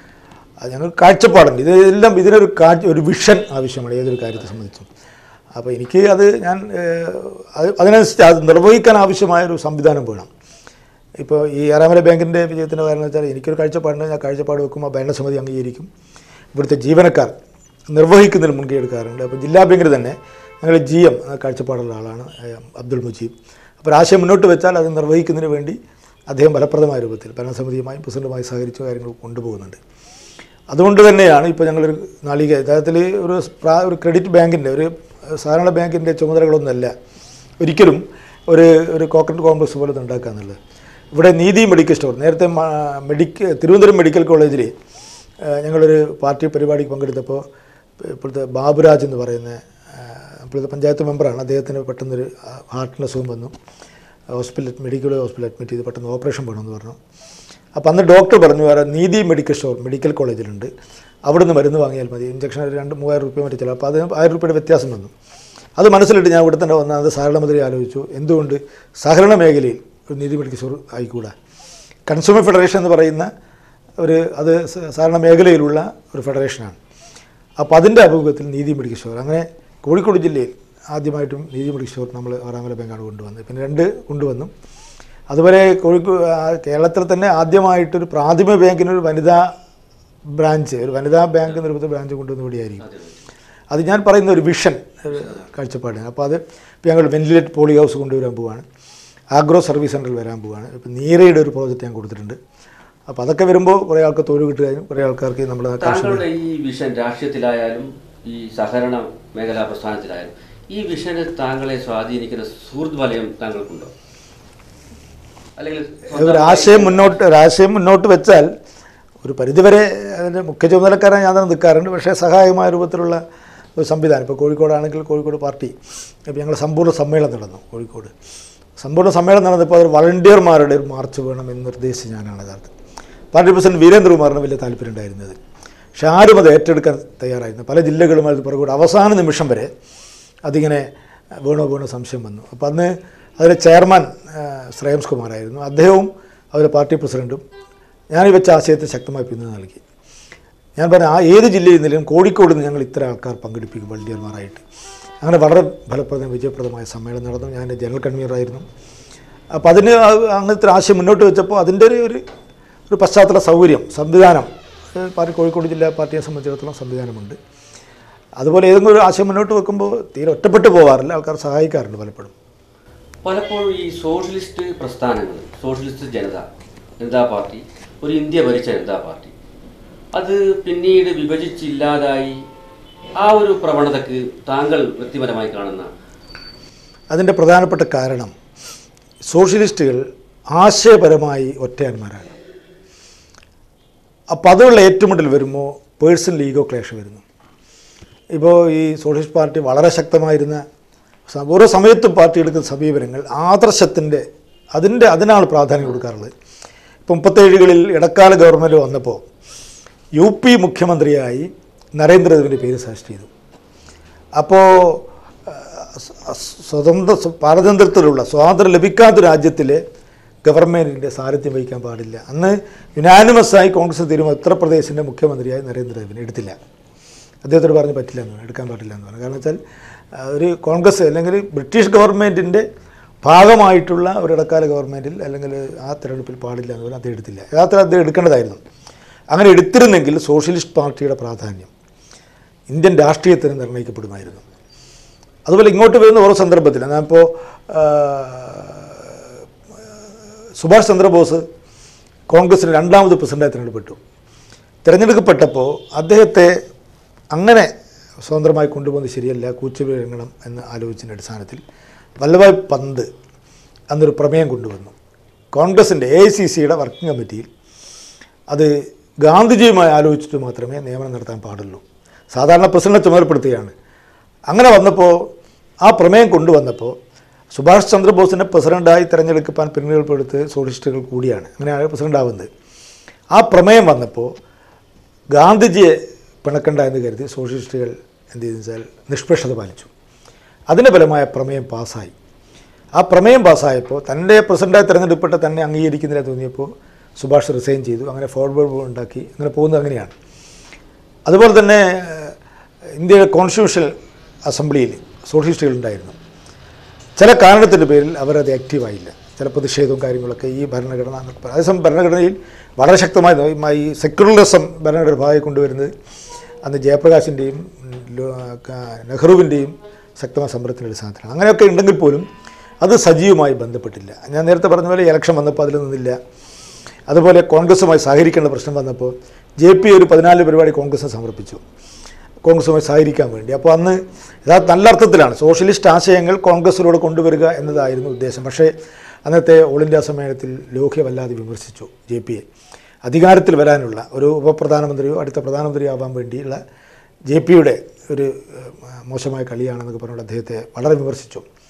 അത് ഞങ്ങൾ കാഴ്ചപ്പാടുണ്ട് ഇതെല്ലാം ഇതിനൊരു കാഴ്ച ഒരു വിഷൻ ആവശ്യമാണ് ഏതൊരു കാര്യത്തെ സംബന്ധിച്ചും അപ്പോൾ എനിക്ക് അത് ഞാൻ ഏഹ്, അത് അതിനനുസരിച്ച് അത് നിർവഹിക്കാൻ ആവശ്യമായ ഒരു സംവിധാനം വേണം ഇപ്പോൾ ഈ ആറാമല ബാങ്കിൻ്റെ വിജയത്തിൻ്റെ കാരണം വെച്ചാൽ എനിക്കൊരു കാഴ്ചപ്പാടുണ്ട് ഞാൻ കാഴ്ചപ്പാട് വെക്കുമ്പോൾ ഭരണസമിതി അംഗീകരിക്കും ഇവിടുത്തെ ജീവനക്കാർ നിർവഹിക്കുന്നതിൽ മുൻകൈ എടുക്കാറുണ്ട് അപ്പോൾ ജില്ലാ ബാങ്കിൽ തന്നെ ഞങ്ങൾ ജി എം കാഴ്ചപ്പാടുള്ള ആളാണ് ഏഹ്, അബ്ദുൾ മുജീബ് അപ്പോൾ ഒരു ആശയം മുന്നോട്ട് വെച്ചാൽ അത് നിർവഹിക്കുന്നതിന് വേണ്ടി അദ്ദേഹം ഫലപ്രദമായ രൂപത്തിൽ ഭരണസമിതിയുമായും പ്രസിഡന്റുമായി സഹകരിച്ച കാര്യങ്ങൾ കൊണ്ടുപോകുന്നുണ്ട് അതുകൊണ്ട് തന്നെയാണ് ഇപ്പോൾ ഞങ്ങളൊരു നാളിക യഥാർത്ഥത്തിൽ ഒരു പ്രാ- ഒരു ക്രെഡിറ്റ് ബാങ്കിൻ്റെ ഒരു സാധാരണ ബാങ്കിൻ്റെ ചുമതലകളൊന്നുമല്ല ഒരിക്കലും ഒരു ഒരു കോക്കനട്ട് കോംപ്ലക്സ് പോലെ ഉണ്ടാക്കുക എന്നുള്ളത് ഇവിടെ നീതി മെഡിക്കൽ സ്റ്റോർ നേരത്തെ മെഡിക്കൽ തിരുവനന്തപുരം മെഡിക്കൽ കോളേജിൽ ഞങ്ങളൊരു പാർട്ടി പരിപാടിക്ക് പങ്കെടുത്തപ്പോൾ ഇപ്പോഴത്തെ ബാബുരാജ് എന്ന് പറയുന്ന ആ, ഇപ്പോഴത്തെ പഞ്ചായത്ത് മെമ്പറാണ് അദ്ദേഹത്തിന് പെട്ടെന്നൊരു ഹാർട്ടിന് അസുഖം വന്നു ഹോസ്പിറ്റൽ മെഡിക്കൽ ഹോസ്പിറ്റൽ അഡ്മിറ്റ് ചെയ്ത് പെട്ടെന്ന് ഓപ്പറേഷൻ വേണമെന്ന് പറഞ്ഞു അപ്പോൾ അന്ന് ഡോക്ടർ പറഞ്ഞു വേറെ നീതി മെഡിക്കൽ സ്റ്റോർ മെഡിക്കൽ കോളേജിലുണ്ട് അവിടുന്ന് മരുന്ന് വാങ്ങിയാൽ മതി ഇഞ്ചക്ഷൻ ഒരു രണ്ട് മൂവായിരം റുപ്യ മറ്റു ചില അപ്പോൾ അത് ആയിരം റുപ്യയുടെ വ്യത്യാസം വന്നു അത് മനസ്സിലിട്ട് ഞാൻ ഇവിടെ തന്നെ വന്നത് സഹകരണ മന്ത്രി ആലോചിച്ചു എന്തുകൊണ്ട് സഹകരണ മേഖലയിൽ ഒരു നീതി മെഡിക്കൽ സ്റ്റോർ ആയിക്കൂടാ കൺസ്യൂമർ ഫെഡറേഷൻ എന്ന് പറയുന്ന ഒരു അത് സ- സഹകരണ മേഖലയിലുള്ള ഒരു ഫെഡറേഷനാണ് അപ്പോൾ അതിൻ്റെ അഭിമുഖത്തിൽ നീതി മെഡിക്കൽ സ്റ്റോർ അങ്ങനെ കോഴിക്കോട് ജില്ലയിൽ ആദ്യമായിട്ടും നീതി മെഡിക്കൽ സ്റ്റോർ നമ്മൾ ആറാമല ബാങ്കാണ് കൊണ്ടുവന്നത് പിന്നെ രണ്ട് കൊണ്ടുവന്നു അതുപോലെ കോഴിക്കോട് കേരളത്തിൽ തന്നെ ആദ്യമായിട്ടൊരു പ്രാഥമിക ബാങ്കിനൊരു വനിതാ ബ്രാഞ്ച് ഒരു വനിതാ ബാങ്ക് നിർമ്മിത ബ്രാഞ്ച് കൊണ്ടുവന്ന ഇവിടെയായിരിക്കും അത് ഞാൻ പറയുന്ന ഒരു വിഷൻ ഒരു കാഴ്ചപ്പാടാണ് അപ്പോൾ അത് ഇപ്പോൾ ഞങ്ങൾ വെന്റിലേറ്റ് പോളി ഹൗസ് കൊണ്ടുവരാൻ പോവാണ് ആഗ്രോ സർവീസ് സെൻറ്ററിൽ വരാൻ പോവാണ് ഇപ്പോൾ നീരയുടെ ഒരു പ്രോജക്റ്റ് ഞാൻ കൊടുത്തിട്ടുണ്ട് അപ്പോൾ അതൊക്കെ വരുമ്പോൾ കുറേ ആൾക്ക് തൊഴിൽ കിട്ടുകയും കുറേ ആൾക്കാർക്ക് നമ്മുടെ കാർഷിക താങ്കളുടെ ഈ വിഷൻ രാഷ്ട്രീയത്തിലായാലും ഈ സഹകരണ മേഖലാ പ്രസ്ഥാനത്തിലായാലും ഈ വിഷന് താങ്കളെ സ്വാധീനിക്കുന്ന സുഹൃത്ത് വലയം താങ്കൾക്കുണ്ടോ അല്ലെങ്കിൽ ഒരു ആശയം മുന്നോട്ട് ഒരു ആശയം മുന്നോട്ട് വെച്ചാൽ ഒരു പരിധിവരെ അതിൻ്റെ മുഖ്യ ചുമതലക്കാരൻ ഞാൻ തന്നെ നിൽക്കാറുണ്ട് പക്ഷേ സഹായമായ രൂപത്തിലുള്ള ഒരു സംവിധാനം ഇപ്പോൾ കോഴിക്കോടാണെങ്കിൽ കോഴിക്കോട് പാർട്ടി ഇപ്പോൾ ഞങ്ങൾ സമ്പൂർണ്ണ സമ്മേളനം നടന്നു കോഴിക്കോട് സമ്പൂർണ്ണ സമ്മേളനം നടന്നപ്പോൾ അത് വളണ്ടിയർമാരുടെ ഒരു മാർച്ച് വേണം എന്ന് നിർദ്ദേശിച്ച് ഞാനാണ് യഥാർത്ഥം പാർട്ടി പ്രസിഡന്റ് വീരേന്ദ്രകുമാറിന് വലിയ താല്പര്യം ഉണ്ടായിരുന്നത് പക്ഷെ ആരും അത് ഏറ്റെടുക്കാൻ തയ്യാറായിരുന്നു പല ജില്ലകളും അത് പുറകോട്ട് അവസാന നിമിഷം വരെ അതിങ്ങനെ വീണോ വീണോ സംശയം വന്നു അപ്പോൾ അന്ന് അതിലെ ചെയർമാൻ ആ, ശ്രേയംസ് കുമാറായിരുന്നു അദ്ദേഹവും അതിലെ പാർട്ടി പ്രസിഡൻറ്റും ഞാൻ ഈ വെച്ച ആശയത്തെ ശക്തമായി പിന്തുണ നൽകി ഞാൻ പറഞ്ഞ ആ ഏത് ജില്ലയിൽ നിന്നും കോഴിക്കോട് നിന്ന് ഞങ്ങൾ ഇത്ര ആൾക്കാർ പങ്കെടുപ്പിക്കും വളണ്ടിയർമാരായിട്ട് അങ്ങനെ വളരെ ഫലപ്രദം വിജയപ്രദമായ സമ്മേളനം നടന്നു ഞാൻ ജനറൽ കൺവീനറായിരുന്നു അപ്പോൾ അതിന് ആ- അങ്ങനത്തെ ഒരു ആശയം മുന്നോട്ട് വെച്ചപ്പോൾ അതിൻ്റെ ഒരു ഒരു ഒരു പശ്ചാത്തല സൗകര്യം സംവിധാനം ഏഹ് പാർട്ടി കോഴിക്കോട് ജില്ലാ പാർട്ടിയെ സംബന്ധിച്ചിടത്തോളം സംവിധാനമുണ്ട് അതുപോലെ ഏതെങ്കിലും ഒരു ആശയം മുന്നോട്ട് വെക്കുമ്പോൾ തീരെ ഒറ്റപ്പെട്ടു പോകാറില്ല ആൾക്കാർ സഹായിക്കാറുണ്ട് പലപ്പോഴും പലപ്പോഴും ഈ സോഷ്യലിസ്റ്റ് പ്രസ്ഥാനങ്ങൾ സോഷ്യലിസ്റ്റ് ജനത ജനതാ പാർട്ടി ഒരു ഇന്ത്യ ഭരിച്ച ജനതാ പാർട്ടി അത് പിന്നീട് വിഭജിച്ചില്ലാതായി ആ ഒരു പ്രവണതക്ക് താങ്കൾ വ്യക്തിപരമായി കാണുന്ന അതിൻ്റെ പ്രധാനപ്പെട്ട കാരണം സോഷ്യലിസ്റ്റുകൾ ആശയപരമായി ഒറ്റയാന്മാരാണ് അപ്പോൾ അതുള്ള ഏറ്റുമുട്ടൽ വരുമ്പോൾ പേഴ്സണൽ ഈഗോ ക്ലേഷ് വരുന്നു ഇപ്പോൾ ഈ സോഷ്യലിസ്റ്റ് പാർട്ടി വളരെ ശക്തമായിരുന്ന സ- ഓരോ സമയത്തും പാർട്ടി എടുക്കുന്ന സമീപനങ്ങൾ ആദർശത്തിൻ്റെ അതിൻ്റെ അതിനാണ് പ്രാധാന്യം കൊടുക്കാറുള്ളത് ഇപ്പോൾ മുപ്പത്തേഴുകളിൽ ഇടക്കാല ഗവൺമെൻറ് വന്നപ്പോൾ യു പി മുഖ്യമന്ത്രിയായി നരേന്ദ്രദേവിൻ്റെ പേര് സജസ്റ്റ് ചെയ്തു അപ്പോൾ സ്വതന്ത്ര സ്വ- പാരതന്ത്ര്യത്തിലുള്ള സ്വാതന്ത്ര്യം ലഭിക്കാത്ത രാജ്യത്തിലെ ഗവൺമെൻറ്റിൻ്റെ സാരഥ്യം വഹിക്കാൻ പാടില്ല അന്ന് യുനാനിമസായി കോൺഗ്രസ് തീരുമാനം ഉത്തർപ്രദേശിൻ്റെ മുഖ്യമന്ത്രിയായി നരേന്ദ്രദേവിനെ എടുത്തില്ല അദ്ദേഹത്തോട് പറഞ്ഞ് പറ്റില്ല എന്ന് പറഞ്ഞു എടുക്കാൻ പാടില്ല എന്ന് പറഞ്ഞു കാരണം വെച്ചാൽ ആ, ഒരു കോൺഗ്രസ് അല്ലെങ്കിൽ ബ്രിട്ടീഷ് ഗവൺമെൻറ്റിൻ്റെ ഭാഗമായിട്ടുള്ള ഒരു ഇടക്കാല ഗവൺമെൻറ്റിൽ അല്ലെങ്കിൽ ആ തിരഞ്ഞെടുപ്പിൽ പാടില്ല എന്ന് പറഞ്ഞാൽ അദ്ദേഹം എടുത്തില്ല യഥാർത്ഥത്തിൽ അദ്ദേഹം എടുക്കേണ്ടതായിരുന്നു അങ്ങനെ എടുത്തിരുന്നെങ്കിൽ സോഷ്യലിസ്റ്റ് പാർട്ടിയുടെ പ്രാധാന്യം ഇന്ത്യൻ രാഷ്ട്രീയത്തിന് നിർണ്ണയിക്കപ്പെടുമായിരുന്നു അതുപോലെ ഇങ്ങോട്ട് വരുന്ന ഓരോ സന്ദർഭത്തിൽ ഞാനിപ്പോൾ സുഭാഷ് ചന്ദ്രബോസ് കോൺഗ്രസിന് രണ്ടാമത് പ്രസിഡന്റായി തിരഞ്ഞെടുപ്പെട്ടു തിരഞ്ഞെടുക്കപ്പെട്ടപ്പോൾ അദ്ദേഹത്തെ അങ്ങനെ സ്വതന്ത്രമായി കൊണ്ടുപോകുന്നത് ശരിയല്ല കൂച്ചുവിലങ്ങണം എന്ന് ആലോചിച്ചതിൻ്റെ അടിസ്ഥാനത്തിൽ വല്ലഭായ് പന്ത് അന്നൊരു പ്രമേയം കൊണ്ടുവന്നു കോൺഗ്രസിൻ്റെ എ ഐ സി സിയുടെ വർക്കിംഗ് കമ്മിറ്റിയിൽ അത് ഗാന്ധിജിയുമായി ആലോചിച്ചിട്ട് മാത്രമേ നിയമനം നടത്താൻ പാടുള്ളൂ സാധാരണ പ്രസിഡന്റ് ചുമതലപ്പെടുത്തുകയാണ് അങ്ങനെ വന്നപ്പോൾ ആ പ്രമേയം കൊണ്ടുവന്നപ്പോൾ സുഭാഷ് ചന്ദ്രബോസിനെ പ്രസിഡൻ്റായി തിരഞ്ഞെടുക്കാൻ പിന്തുണപ്പെടുത്ത് സോഷ്യലിസ്റ്റുകൾ കൂടിയാണ് അങ്ങനെയാണ് പ്രസിഡന്റ് ആവുന്നത് ആ പ്രമേയം വന്നപ്പോൾ ഗാന്ധിജിയെ പിണക്കണ്ട എന്ന് കരുതി സോഷ്യലിസ്റ്റുകൾ എന്ത് ചെയ്തെന്ന് വെച്ചാൽ നിഷ്പക്ഷത പാലിച്ചു അതിൻ്റെ ഫലമായ പ്രമേയം പാസ്സായി ആ പ്രമേയം പാസ്സായപ്പോൾ തൻ്റെ പ്രസിഡൻ്റായി തിരഞ്ഞെടുക്കപ്പെട്ട തന്നെ അംഗീകരിക്കുന്നില്ല തോന്നിയപ്പോൾ സുഭാഷ് റിസൈൻ ചെയ്തു അങ്ങനെ ഫോർവേഡ് ഉണ്ടാക്കി അങ്ങനെ പോകുന്നത് അങ്ങനെയാണ് അതുപോലെ തന്നെ ഏഹ്, ഇന്ത്യയുടെ കോൺസ്റ്റിറ്റ്യൂഷണൽ അസംബ്ലിയിൽ സോഷ്യലിസ്റ്റുകൾ ഉണ്ടായിരുന്നു ചില കാരണത്തിൻ്റെ പേരിൽ അവരത് ആക്റ്റീവായില്ല ചില പ്രതിഷേധവും കാര്യങ്ങളൊക്കെ ഈ ഭരണഘടന എന്നൊക്കെ പറയും. അതേസമയം ഭരണഘടനയിൽ വളരെ ശക്തമായി നോ- ഈ സെക്യുലറിസം ഭരണഘടന ഭാഗമായി കൊണ്ടുവരുന്നത് അന്ന് ജയപ്രകാശിൻ്റെയും നെഹ്റുവിൻ്റെയും ശക്തമായ സമരത്തിൻ്റെ അടിസ്ഥാനത്തിലാണ് അങ്ങനെയൊക്കെ ഉണ്ടെങ്കിൽ പോലും അത് സജീവമായി ബന്ധപ്പെട്ടില്ല ഞാൻ നേരത്തെ പറഞ്ഞ പോലെ ഇലക്ഷൻ വന്നപ്പോൾ അതിൽ നിന്നില്ല അതുപോലെ കോൺഗ്രസുമായി സഹകരിക്കേണ്ട പ്രശ്നം വന്നപ്പോൾ ജെ പി ഒരു പതിനാല് പരിപാടി കോൺഗ്രസ് സമർപ്പിച്ചു കോൺഗ്രസുമായി സഹകരിക്കാൻ വേണ്ടി അപ്പോൾ അന്ന് യഥാർത്ഥ നല്ല അർത്ഥത്തിലാണ് സോഷ്യലിസ്റ്റ് ആശയങ്ങൾ കോൺഗ്രസിലൂടെ കൊണ്ടുവരിക എന്നതായിരുന്നു ഉദ്ദേശം പക്ഷേ അന്നത്തെ ഓൾ ഇന്ത്യ സമ്മേളനത്തിൽ ലോഹ്യ വല്ലാതെ വിമർശിച്ചു ജെ പിയെ അധികാരത്തിൽ വരാനുള്ള ഒരു ഉപപ്രധാനമന്ത്രിയോ അടുത്ത പ്രധാനമന്ത്രിയോ ആവാൻ വേണ്ടിയുള്ള ജെ പിയുടെ ഒരു ഏഹ്, മോശമായ കളിയാണെന്നൊക്കെ പറഞ്ഞുകൊണ്ട് അദ്ദേഹത്തെ വളരെ വിമർശിച്ചു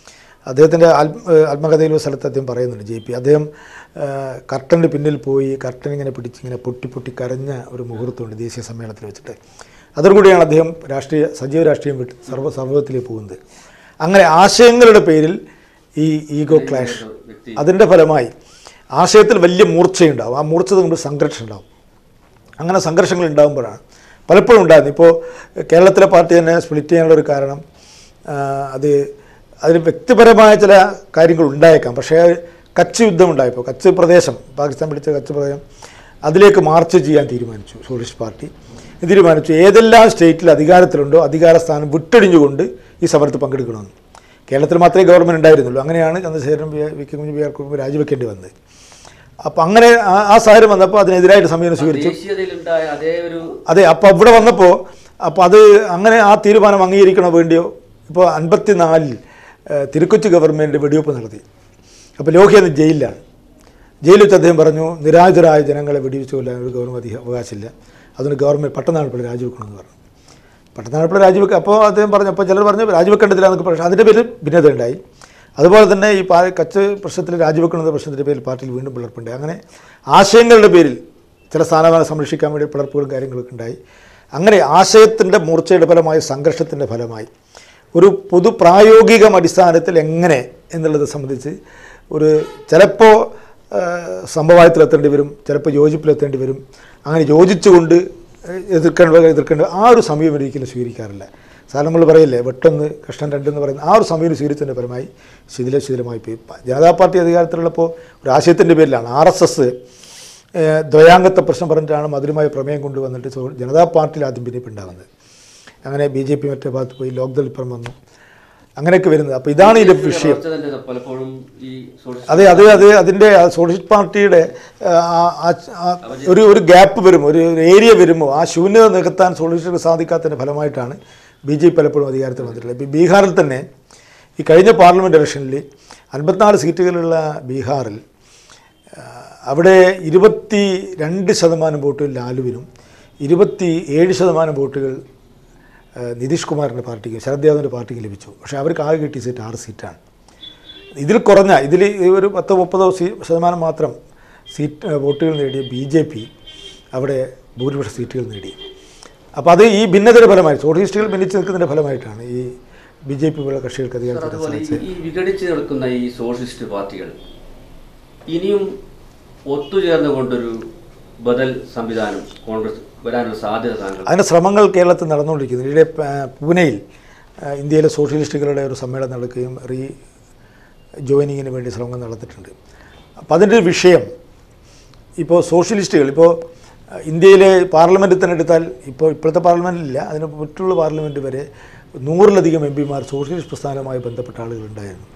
അദ്ദേഹത്തിൻ്റെ ആത്മ ഏഹ് ആത്മകഥയിൽ ഒരു സ്ഥലത്ത് അദ്ദേഹം പറയുന്നുണ്ട് ജെ പി അദ്ദേഹം കർട്ടൻ്റെ പിന്നിൽ പോയി കർട്ടൻ ഇങ്ങനെ പിടിച്ച് ഇങ്ങനെ പൊട്ടി പൊട്ടി കരഞ്ഞ ഒരു മുഹൂർത്തമുണ്ട് ദേശീയ സമ്മേളനത്തിൽ വെച്ചിട്ട് അതോടുകൂടിയാണ് അദ്ദേഹം രാഷ്ട്രീയ സജീവ രാഷ്ട്രീയം വിട്ട് സർവ്വ സർവ്വത്തിലേക്ക് പോകുന്നത് അങ്ങനെ ആശയങ്ങളുടെ പേരിൽ ഈ ഈഗോ ക്ലാഷ് വ്യക്തി അതിൻ്റെ ഫലമായി ആശയത്തിൽ വലിയ മൂർച്ചയുണ്ടാവും ആ മൂർച്ച കൊണ്ട് സംഘർഷം ഉണ്ടാവും അങ്ങനെ സംഘർഷങ്ങൾ ഉണ്ടാകുമ്പോഴാണ് പലപ്പോഴും ഉണ്ടാകുന്നത് ഇപ്പോൾ കേരളത്തിലെ പാർട്ടി തന്നെ സ്പ്ലിറ്റ് ചെയ്യാനുള്ള ഒരു കാരണം ആ, അത് അതിന് വ്യക്തിപരമായ ചില കാര്യങ്ങൾ ഉണ്ടായേക്കാം പക്ഷേ കച്ച് യുദ്ധം ഉണ്ടായപ്പോൾ കച്ച് പ്രദേശം പാകിസ്ഥാൻ പിടിച്ച കച്ച് പ്രദേശം അതിലേക്ക് മാർച്ച് ചെയ്യാൻ തീരുമാനിച്ചു സോഷ്യലിസ്റ്റ് പാർട്ടി തീരുമാനിച്ചു ഏതെല്ലാം സ്റ്റേറ്റിൽ അധികാരത്തിലുണ്ടോ അധികാര സ്ഥാനം വിട്ടൊഴിഞ്ഞുകൊണ്ട് ഈ സമരത്തിൽ പങ്കെടുക്കണമെന്ന് കേരളത്തിൽ മാത്രമേ ഗവൺമെൻറ് ഉണ്ടായിരുന്നുള്ളൂ അങ്ങനെയാണ് Chandrasekharan V V K Kunju B R Kurup രാജിവെക്കേണ്ടി വന്നത് അപ്പോൾ അങ്ങനെ ആ- ആ സാഹചര്യം വന്നപ്പോൾ അതിനെതിരായിട്ട് സമീപനം സ്വീകരിച്ചു ദേശീയതയിലുണ്ടായ അതേ ഒരു അതെ അപ്പോൾ ഇവിടെ വന്നപ്പോൾ അപ്പോൾ അത് അങ്ങനെ ആ തീരുമാനം അംഗീകരിക്കണോ വേണ്ടിയോ ഇപ്പോൾ അൻപത്തിനാലിൽ തിരുക്കൊച്ചി ഗവൺമെൻറ് വെടിവെപ്പ് നടത്തി അപ്പോൾ ലോഹി അന്ന് ജയിലിലാണ് ജയിലിൽ വെച്ച് അദ്ദേഹം പറഞ്ഞു നിരാജരായ ജനങ്ങളെ വെടിവെച്ച് കൊല്ലാൻ ഒരു ഗവൺമെൻറ് അധിക അവകാശമില്ല അതുകൊണ്ട് ഗവൺമെൻറ് പട്ടനാൾപ്പിള്ള രാജിവെക്കണമെന്ന് പറഞ്ഞു പട്ടനാൾപ്പിള്ള രാജിവെക്കുക അപ്പോൾ അദ്ദേഹം പറഞ്ഞു അപ്പോൾ ചിലർ പറഞ്ഞു രാജിവെക്കേണ്ടതില്ല എന്നൊക്കെ പക്ഷേ അതിൻ്റെ പേരിൽ ഭിന്നത ഉണ്ടായി അതുപോലെ തന്നെ ഈ പാ കച്ച് പ്രശ്നത്തിൽ രാജിവെക്കണമെന്ന പ്രശ്നത്തിൻ്റെ പേരിൽ പാർട്ടിയിൽ വീണ്ടും പിളർപ്പുണ്ടായി അങ്ങനെ ആശയങ്ങളുടെ പേരിൽ ചില സ്ഥാനമാനം സംരക്ഷിക്കാൻ വേണ്ടി പിളർപ്പുകളും കാര്യങ്ങളൊക്കെ ഉണ്ടായി അങ്ങനെ ആശയത്തിൻ്റെ മൂർച്ചയുടെ ഫലമായി സംഘർഷത്തിൻ്റെ ഫലമായി ഒരു പൊതു പ്രായോഗിക അടിസ്ഥാനത്തിൽ എങ്ങനെ എന്നുള്ളത് സംബന്ധിച്ച് ഒരു ചിലപ്പോൾ സംഭവത്തിലെത്തേണ്ടി വരും ചിലപ്പോൾ യോജിപ്പിലെത്തേണ്ടി വരും അങ്ങനെ യോജിച്ചുകൊണ്ട് എതിർക്കേണ്ട എതിർക്കേണ്ട ആ ഒരു സമീപനം ഒരിക്കലും സ്വീകരിക്കാറില്ല സാധാരണ നമ്മൾ പറയില്ലേ വെട്ടൊന്ന് കഷ്ണം രണ്ടെന്ന് പറയുന്ന ആ ഒരു സമീപനം സ്വീകരിച്ചതിൻ്റെ പരമായി ശിഥില ശിഥിലമായി പോയി പ- ജനതാ പാർട്ടി അധികാരത്തിലുള്ളപ്പോൾ ഒരു ആശയത്തിൻ്റെ പേരിലാണ് ആർ എസ് എസ് ദ്വയാംഗത്തെ പ്രശ്നം പറഞ്ഞിട്ടാണ് മധുരമായ പ്രമേയം കൊണ്ടുവന്നിട്ട് സോ- ജനതാ പാർട്ടിയിൽ ആദ്യം ഭിന്നിപ്പ് ഉണ്ടാകുന്നത് അങ്ങനെ ബി ജെ പി മറ്റേ ഭാഗത്ത് പോയി ലോക്ദൾ ഇപ്പുറം വന്നു അങ്ങനെയൊക്കെ വരുന്നത് അപ്പോൾ ഇതാണ് ഇതിൻ്റെ വിഷയം വളർച്ച തന്നെ പലപ്പോഴും ഈ സോഷ്യൽ അതെ അത് അത് അതിൻ്റെ ആ സോഷ്യലിസ്റ്റ് പാർട്ടിയുടെ ആ, ആ, ആ, ഒരു ഒരു ഗ്യാപ്പ് വരുമോ ഒരു ഒരു ഏരിയ വരുമോ ആ ശൂന്യത നികത്താൻ സോഷ്യലിസ്റ്റുകൾ സാധിക്കാത്തതിൻ്റെ ഫലമായിട്ടാണ് ബി ജെ പി പലപ്പോഴും അധികാരത്തിൽ വന്നിട്ടുള്ളത് ഇപ്പോൾ ബീഹാറിൽ തന്നെ ഈ കഴിഞ്ഞ പാർലമെൻറ്റ് ഇലക്ഷനിൽ അൻപത്തിനാല് സീറ്റുകളുള്ള ബീഹാറിൽ ആ, അവിടെ ഇരുപത്തി രണ്ട് ശതമാനം വോട്ടുകൾ ലാലുവിനും ഇരുപത്തി ഏഴ് ശതമാനം വോട്ടുകൾ ആ, നിതീഷ് കുമാറിൻ്റെ പാർട്ടിക്ക് ശരത് യാദവിൻ്റെ പാർട്ടിക്ക് ലഭിച്ചു പക്ഷേ അവർക്ക് ആകെ കിട്ടിയ സീറ്റ് ആറ് സീറ്റാണ് ഇതിൽ കുറഞ്ഞ ഇതിൽ ഒരു പത്തോ മുപ്പതോ സീ ശതമാനം മാത്രം സീറ്റ് ആ, വോട്ടുകൾ നേടിയ ബി ജെ പി അവിടെ ഭൂരിപക്ഷ സീറ്റുകൾ നേടി അപ്പോൾ അത് ഈ ഭിന്നതയുടെ ഫലമായി സോഷ്യലിസ്റ്റുകൾ ഭിന്നിച്ച് നിൽക്കുന്നതിൻ്റെ ഫലമായിട്ടാണ് ഈ ബി ജെ പി പോലുള്ള കക്ഷികൾക്ക് അധികാരത്തിൽ അതുപോലെ സാധിച്ചത് ഈ വിഘടിച്ച് നിൽക്കുന്ന ഈ സോഷ്യലിസ്റ്റ് പാർട്ടികൾ ഇനിയും ഒത്തുചേർന്നുകൊണ്ടൊരു ബദൽ സംവിധാനം കോൺഗ്രസ് വരാനുള്ള സാധ്യത താങ്കൾ അതിൻ്റെ ശ്രമങ്ങൾ കേരളത്തിൽ നടന്നുകൊണ്ടിരിക്കുന്നു ഇവിടെ പ- പൂനെയിൽ ആ, ഇന്ത്യയിലെ സോഷ്യലിസ്റ്റുകളുടെ ഒരു സമ്മേളനം നടക്കുകയും റീ ജോയിനിങ്ങിന് വേണ്ടി ശ്രമങ്ങൾ നടത്തിയിട്ടുണ്ട് അപ്പോൾ അതിൻ്റെ ഒരു വിഷയം ഇപ്പോൾ സോഷ്യലിസ്റ്റുകൾ ഇപ്പോൾ ആ, ഇന്ത്യയിലെ പാർലമെൻറ്റിൽ തന്നെ എടുത്താൽ ഇപ്പോൾ ഇപ്പോഴത്തെ പാർലമെൻറ്റിലില്ല അതിന് മറ്റുള്ള പാർലമെൻറ്റ് വരെ നൂറിലധികം എം പിമാർ സോഷ്യലിസ്റ്റ് പ്രസ്ഥാനവുമായി ബന്ധപ്പെട്ട ആളുകളുണ്ടായിരുന്നു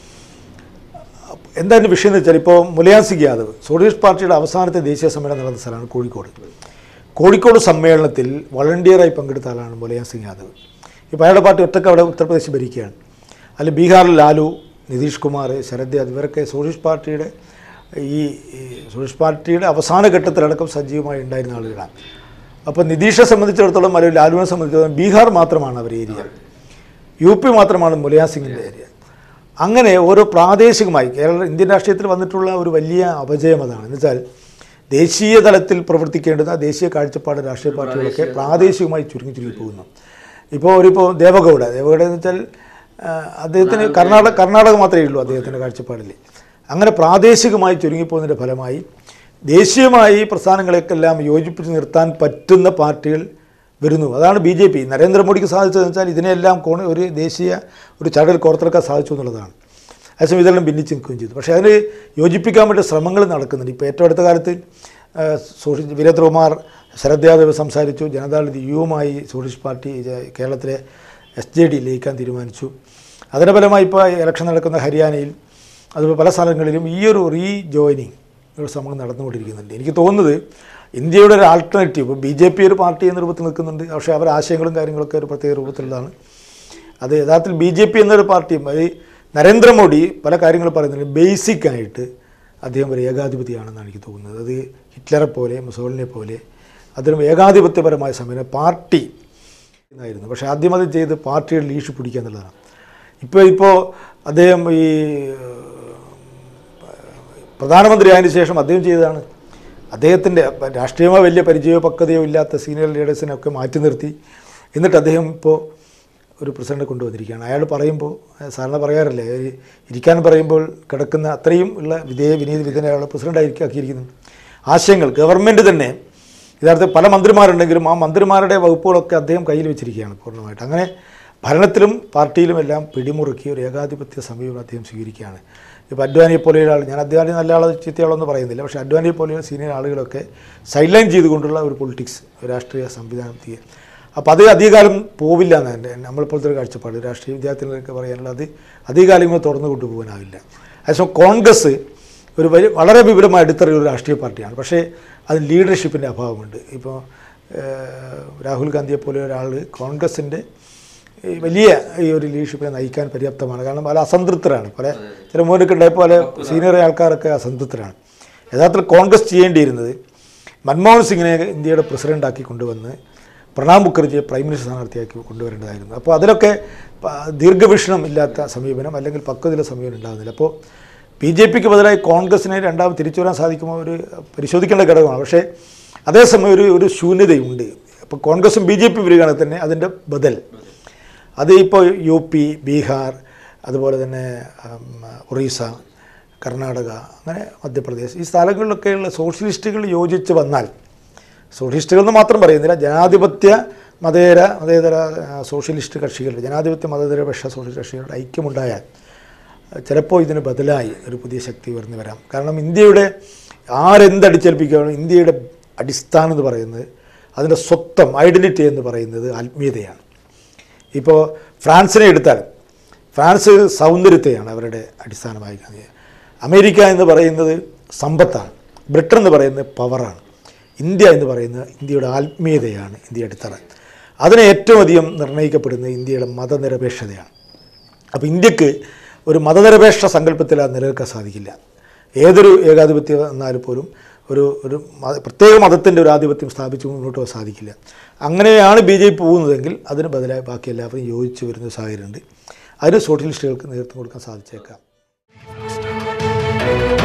അപ്പ- എന്താ അതിൻ്റെ വിഷയം എന്ന് വെച്ചാൽ ഇപ്പോൾ മുലയാൻ സിംഗ് യാദവ് സോഷ്യലിസ്റ്റ് പാർട്ടിയുടെ അവസാനത്തെ ദേശീയ സമ്മേളനം നടന്ന സ്ഥലമാണ് കോഴിക്കോട് കോഴിക്കോട് സമ്മേളനത്തിൽ വളണ്ടിയറായി പങ്കെടുത്ത ആളാണ് മുലയാൻ സിംഗ് യാദവ് ഇപ്പോൾ അയാളുടെ പാർട്ടി ഒറ്റക്ക് അവിടെ ഉത്തർപ്രദേശ് ഭരിക്കുകയാണ് അതിൽ ബീഹാറിൽ ലാലു നിതീഷ് കുമാർ ശരദ് യാദവ് ഇവരൊക്കെ സോഷ്യലിസ്റ്റ് പാർട്ടിയുടെ ഈ ഈ സോഷ്യലിസ്റ്റ് പാർട്ടിയുടെ അവസാന ഘട്ടത്തിലടക്കം സജീവമായി ഉണ്ടായിരുന്ന ആളുകളാണ് അപ്പോൾ നിതീഷെ സംബന്ധിച്ചിടത്തോളം അല്ലെങ്കിൽ ലാലുവിനെ സംബന്ധിച്ചിടത്തോളം ബീഹാർ മാത്രമാണ് അവർ ഏരിയ യു പി മാത്രമാണ് മുലയാൻ സിംഗിൻ്റെ ഏരിയ അങ്ങനെ ഓരോ പ്രാദേശികമായി കേരള ഇന്ത്യൻ രാഷ്ട്രീയത്തിൽ വന്നിട്ടുള്ള ഒരു വലിയ അപജയം അതാണ് എന്ന് വെച്ചാൽ ദേശീയ തലത്തിൽ പ്രവർത്തിക്കേണ്ടുന്ന ദേശീയ കാഴ്ചപ്പാട് രാഷ്ട്രീയ പാർട്ടികളൊക്കെ പ്രാദേശികമായി ചുരുങ്ങി ചുരുങ്ങി പോകുന്നു ഇപ്പോൾ ഒരിപ്പോൾ ദേവഗൗഡ ദേവഗൗഡ എന്ന് വെച്ചാൽ ആ, അദ്ദേഹത്തിന് കർണാടക കർണാടക മാത്രമേ ഉള്ളൂ അദ്ദേഹത്തിൻ്റെ കാഴ്ചപ്പാടിൽ അങ്ങനെ പ്രാദേശികമായി ചുരുങ്ങിപ്പോകുന്നതിൻ്റെ ഫലമായി ദേശീയമായി പ്രസ്ഥാനങ്ങളെക്കെല്ലാം യോജിപ്പിച്ച് നിർത്താൻ പറ്റുന്ന പാർട്ടികൾ വരുന്നു അതാണ് ബി ജെ പി നരേന്ദ്രമോദിക്ക് സാധിച്ചതെന്ന് വെച്ചാൽ ഇതിനെല്ലാം കോണ ഒരു ദേശീയ ഒരു ചടൽ കോർത്തെടുക്കാൻ സാധിച്ചു എന്നുള്ളതാണ് അതേസമയം ഇതെല്ലാം ഭിന്നിച്ച് നിൽക്കുകയും ചെയ്തു പക്ഷേ അതിന് യോജിപ്പിക്കാൻ വേണ്ടി ശ്രമങ്ങൾ നടക്കുന്നുണ്ട് ഇപ്പോൾ ഏറ്റവും അടുത്ത കാലത്ത് ആ, സോഷ്യൽ വീരേന്ദ്രകുമാർ ശരദ് യാദവ് സംസാരിച്ചു ജനതാദൾ യുവുമായി സോഷ്യലിസ്റ്റ് പാർട്ടി ജ- കേരളത്തിലെ എസ് ജെ ഡി ലയിക്കാൻ തീരുമാനിച്ചു അതിൻ്റെ ഫലമായി ഇപ്പോൾ ഇലക്ഷൻ നടക്കുന്ന ഹരിയാനയിൽ അതുപോലെ പല സ്ഥലങ്ങളിലും ഈ ഒരു റീ ജോയിനിങ് ഒരു ശ്രമം നടന്നുകൊണ്ടിരിക്കുന്നുണ്ട് എനിക്ക് തോന്നുന്നത് ഇന്ത്യയുടെ ഒരു ആൾട്ടർനേറ്റീവ് ഇപ്പോൾ ബി ജെ പി ഒരു പാർട്ടി എന്ന രൂപത്തിൽ നിൽക്കുന്നുണ്ട് പക്ഷേ അവരുടെ ആശയങ്ങളും കാര്യങ്ങളൊക്കെ ഒരു പ്രത്യേക രൂപത്തിലുള്ളതാണ് അത് യഥാർത്ഥത്തിൽ ബി ജെ പി എന്നൊരു പാർട്ടിയും അത് നരേന്ദ്രമോദി പല കാര്യങ്ങൾ പറയുന്നുണ്ട് ബേസിക് ആയിട്ട് അദ്ദേഹം ഒരു ഏകാധിപതിയാണെന്നാണ് എനിക്ക് തോന്നുന്നത് അത് ഹിറ്റ്ലറെ പോലെ മുസോളിനെ പോലെ അതിനും ഏകാധിപത്യപരമായ സമയം പാർട്ടി എന്നായിരുന്നു പക്ഷേ ആദ്യം അത് ചെയ്ത് പാർട്ടിയുടെ ലീഷ് പിടിക്കുക എന്നുള്ളതാണ് ഇപ്പോൾ ഇപ്പോൾ അദ്ദേഹം ഈ പ്രധാനമന്ത്രിയായതിനു ശേഷം അദ്ദേഹം ചെയ്തതാണ് അദ്ദേഹത്തിൻ്റെ രാഷ്ട്രീയമോ വലിയ പരിചയമോ പക്വതയോ ഇല്ലാത്ത സീനിയർ ലീഡേഴ്സിനൊക്കെ മാറ്റി നിർത്തി എന്നിട്ട് അദ്ദേഹം ഇപ്പോൾ ഒരു പ്രസിഡന്റ് കൊണ്ടുവന്നിരിക്കുകയാണ് അയാൾ പറയുമ്പോൾ സാറിന് പറയാറില്ലേ ഈ ഇരിക്കാൻ പറയുമ്പോൾ കിടക്കുന്ന അത്രയും ഉള്ള വിധേയ വിനീത വിധേന അയാൾ പ്രസിഡൻ്റായിരിക്കും ആക്കിയിരിക്കുന്നത് ആശയങ്ങൾ ഗവൺമെൻറ് തന്നെ യഥാർത്ഥത്തിൽ പല മന്ത്രിമാരുണ്ടെങ്കിലും ആ മന്ത്രിമാരുടെ വകുപ്പുകളൊക്കെ അദ്ദേഹം കയ്യിൽ വെച്ചിരിക്കുകയാണ് പൂർണ്ണമായിട്ട് അങ്ങനെ ഭരണത്തിലും പാർട്ടിയിലും എല്ലാം പിടിമുറുക്കി ഒരു ഏകാധിപത്യ സമീപനം അദ്ദേഹം സ്വീകരിക്കുകയാണ് ഇപ്പോൾ അഡ്വാനിയെ പോലെയുള്ള ആൾ ഞാൻ അദ്വാനി നല്ല ആളോ ചീത്തയാളൊന്നും പറയുന്നില്ല പക്ഷേ അഡ്വാനിയെ പോലെയുള്ള സീനിയർ ആളുകളൊക്കെ സൈഡ് ലൈൻ ചെയ്തുകൊണ്ടുള്ള ഒരു പൊളിറ്റിക്സ് ഒരു രാഷ്ട്രീയ സംവിധാനത്തിൽ അപ്പോൾ അത് അധികകാലം പോവില്ല എന്നാണ് എൻ്റെ നമ്മളിപ്പോഴത്തെ ഒരു കാഴ്ചപ്പാട് രാഷ്ട്രീയ വിദ്യാർത്ഥികളൊക്കെ പറയാനുള്ളത് അത് അധികകാലം ഇങ്ങനെ തുറന്നു കൊണ്ടുപോകാനാവില്ല അതേസമയം കോൺഗ്രസ് ഒരു വലിയ വളരെ വിപുലമായ അടിത്തറയുള്ള ഒരു രാഷ്ട്രീയ പാർട്ടിയാണ് പക്ഷേ അത് ലീഡർഷിപ്പിൻ്റെ അഭാവമുണ്ട് ഇപ്പോൾ ഏഹ്, രാഹുൽ ഗാന്ധിയെ പോലെ ഒരാൾ കോൺഗ്രസിൻ്റെ ഈ വലിയ ഈ ഒരു ലീഡർഷിപ്പിനെ നയിക്കാൻ പര്യാപ്തമാണ് കാരണം പല അസംതൃപ്തരാണ് പല ചില മോനൊക്കെ ഉണ്ടായപ്പോൾ പല സീനിയർ ആൾക്കാരൊക്കെ അസംതൃപ്തരാണ് യഥാർത്ഥത്തിൽ കോൺഗ്രസ് ചെയ്യേണ്ടിയിരുന്നത് മൻമോഹൻ സിംഗിനെ ഇന്ത്യയുടെ പ്രസിഡൻ്റാക്കി കൊണ്ടുവന്ന് പ്രണാബ് മുഖർജിയെ പ്രൈം മിനിസ്റ്റർ സ്ഥാനാർത്ഥിയാക്കി കൊണ്ടുവരേണ്ടതായിരുന്നു അപ്പോൾ അതിലൊക്കെ പ- ദീർഘവീക്ഷണം ഇല്ലാത്ത സമീപനം അല്ലെങ്കിൽ പക്വതയിലെ സമീപനം ഉണ്ടാകുന്നില്ല അപ്പോൾ ബി ജെ പിക്ക് ബദലായി കോൺഗ്രസിനെ രണ്ടാമത് തിരിച്ചു വരാൻ സാധിക്കുമോ ഒരു പരിശോധിക്കേണ്ട ഘടകമാണ് പക്ഷേ അതേസമയം ഒരു ഒരു ശൂന്യതയുണ്ട് അപ്പോൾ കോൺഗ്രസും ബി ജെ പി വരികയാണെങ്കിൽ തന്നെ അതിൻ്റെ ബദൽ അത് ഇപ്പോൾ യു പി ബീഹാർ അതുപോലെ തന്നെ ഉം, ഒറീസ കർണാടക അങ്ങനെ മധ്യപ്രദേശ് ഈ സ്ഥലങ്ങളിലൊക്കെയുള്ള സോഷ്യലിസ്റ്റുകൾ യോജിച്ച് വന്നാൽ സോഷ്യലിസ്റ്റുകൾ എന്ന് മാത്രം പറയുന്നില്ല ജനാധിപത്യ മതേതര മതേതര ആ, സോഷ്യലിസ്റ്റ് കക്ഷികളുടെ ജനാധിപത്യ മതേതരപക്ഷ സോഷ്യലിസ്റ്റ് കക്ഷികളുടെ ഐക്യമുണ്ടായാൽ ചിലപ്പോൾ ഇതിന് ബദലായി ഒരു പുതിയ ശക്തി ഉയർന്നു വരാം കാരണം ഇന്ത്യയുടെ ആരെന്തടിച്ചേൽപ്പിക്കുകയാണ് ഇന്ത്യയുടെ അടിസ്ഥാനം എന്ന് പറയുന്നത് അതിൻ്റെ സ്വത്വം ഐഡൻറ്റിറ്റി എന്ന് പറയുന്നത് ആത്മീയതയാണ് ഇപ്പോൾ ഫ്രാൻസിനെ എടുത്താൽ ഫ്രാൻസ് സൗന്ദര്യത്തെയാണ് അവരുടെ അടിസ്ഥാനമായി കാണുന്നത് അമേരിക്ക എന്ന് പറയുന്നത് സമ്പത്താണ് ബ്രിട്ടൻ എന്ന് പറയുന്നത് പവറാണ് ഇന്ത്യ എന്ന് പറയുന്നത് ഇന്ത്യയുടെ ആത്മീയതയാണ് ഇന്ത്യയുടെ അടിത്തറ അതിനെ ഏറ്റവും അധികം നിർണ്ണയിക്കപ്പെടുന്നത് ഇന്ത്യയുടെ മതനിരപേക്ഷതയാണ് അപ്പോൾ ഇന്ത്യക്ക് ഒരു മതനിരപേക്ഷ സങ്കല്പത്തിൽ അത് നിലനിൽക്കാൻ സാധിക്കില്ല ഏതൊരു ഏകാധിപത്യം എന്നാൽ പോലും ഒരു ഒരു മത- പ്രത്യേക മതത്തിൻ്റെ ഒരു ആധിപത്യം സ്ഥാപിച്ച് മുന്നോട്ട് പോകാൻ സാധിക്കില്ല അങ്ങനെയാണ് ബി ജെ പി പോകുന്നതെങ്കിൽ അതിന് ബദലായി ബാക്കി എല്ലാവരും യോജിച്ച് വരുന്ന സാഹചര്യമുണ്ട് അതിന് സോഷ്യലിസ്റ്റുകൾക്ക് നേതൃത്വം കൊടുക്കാൻ സാധിച്ചേക്കാം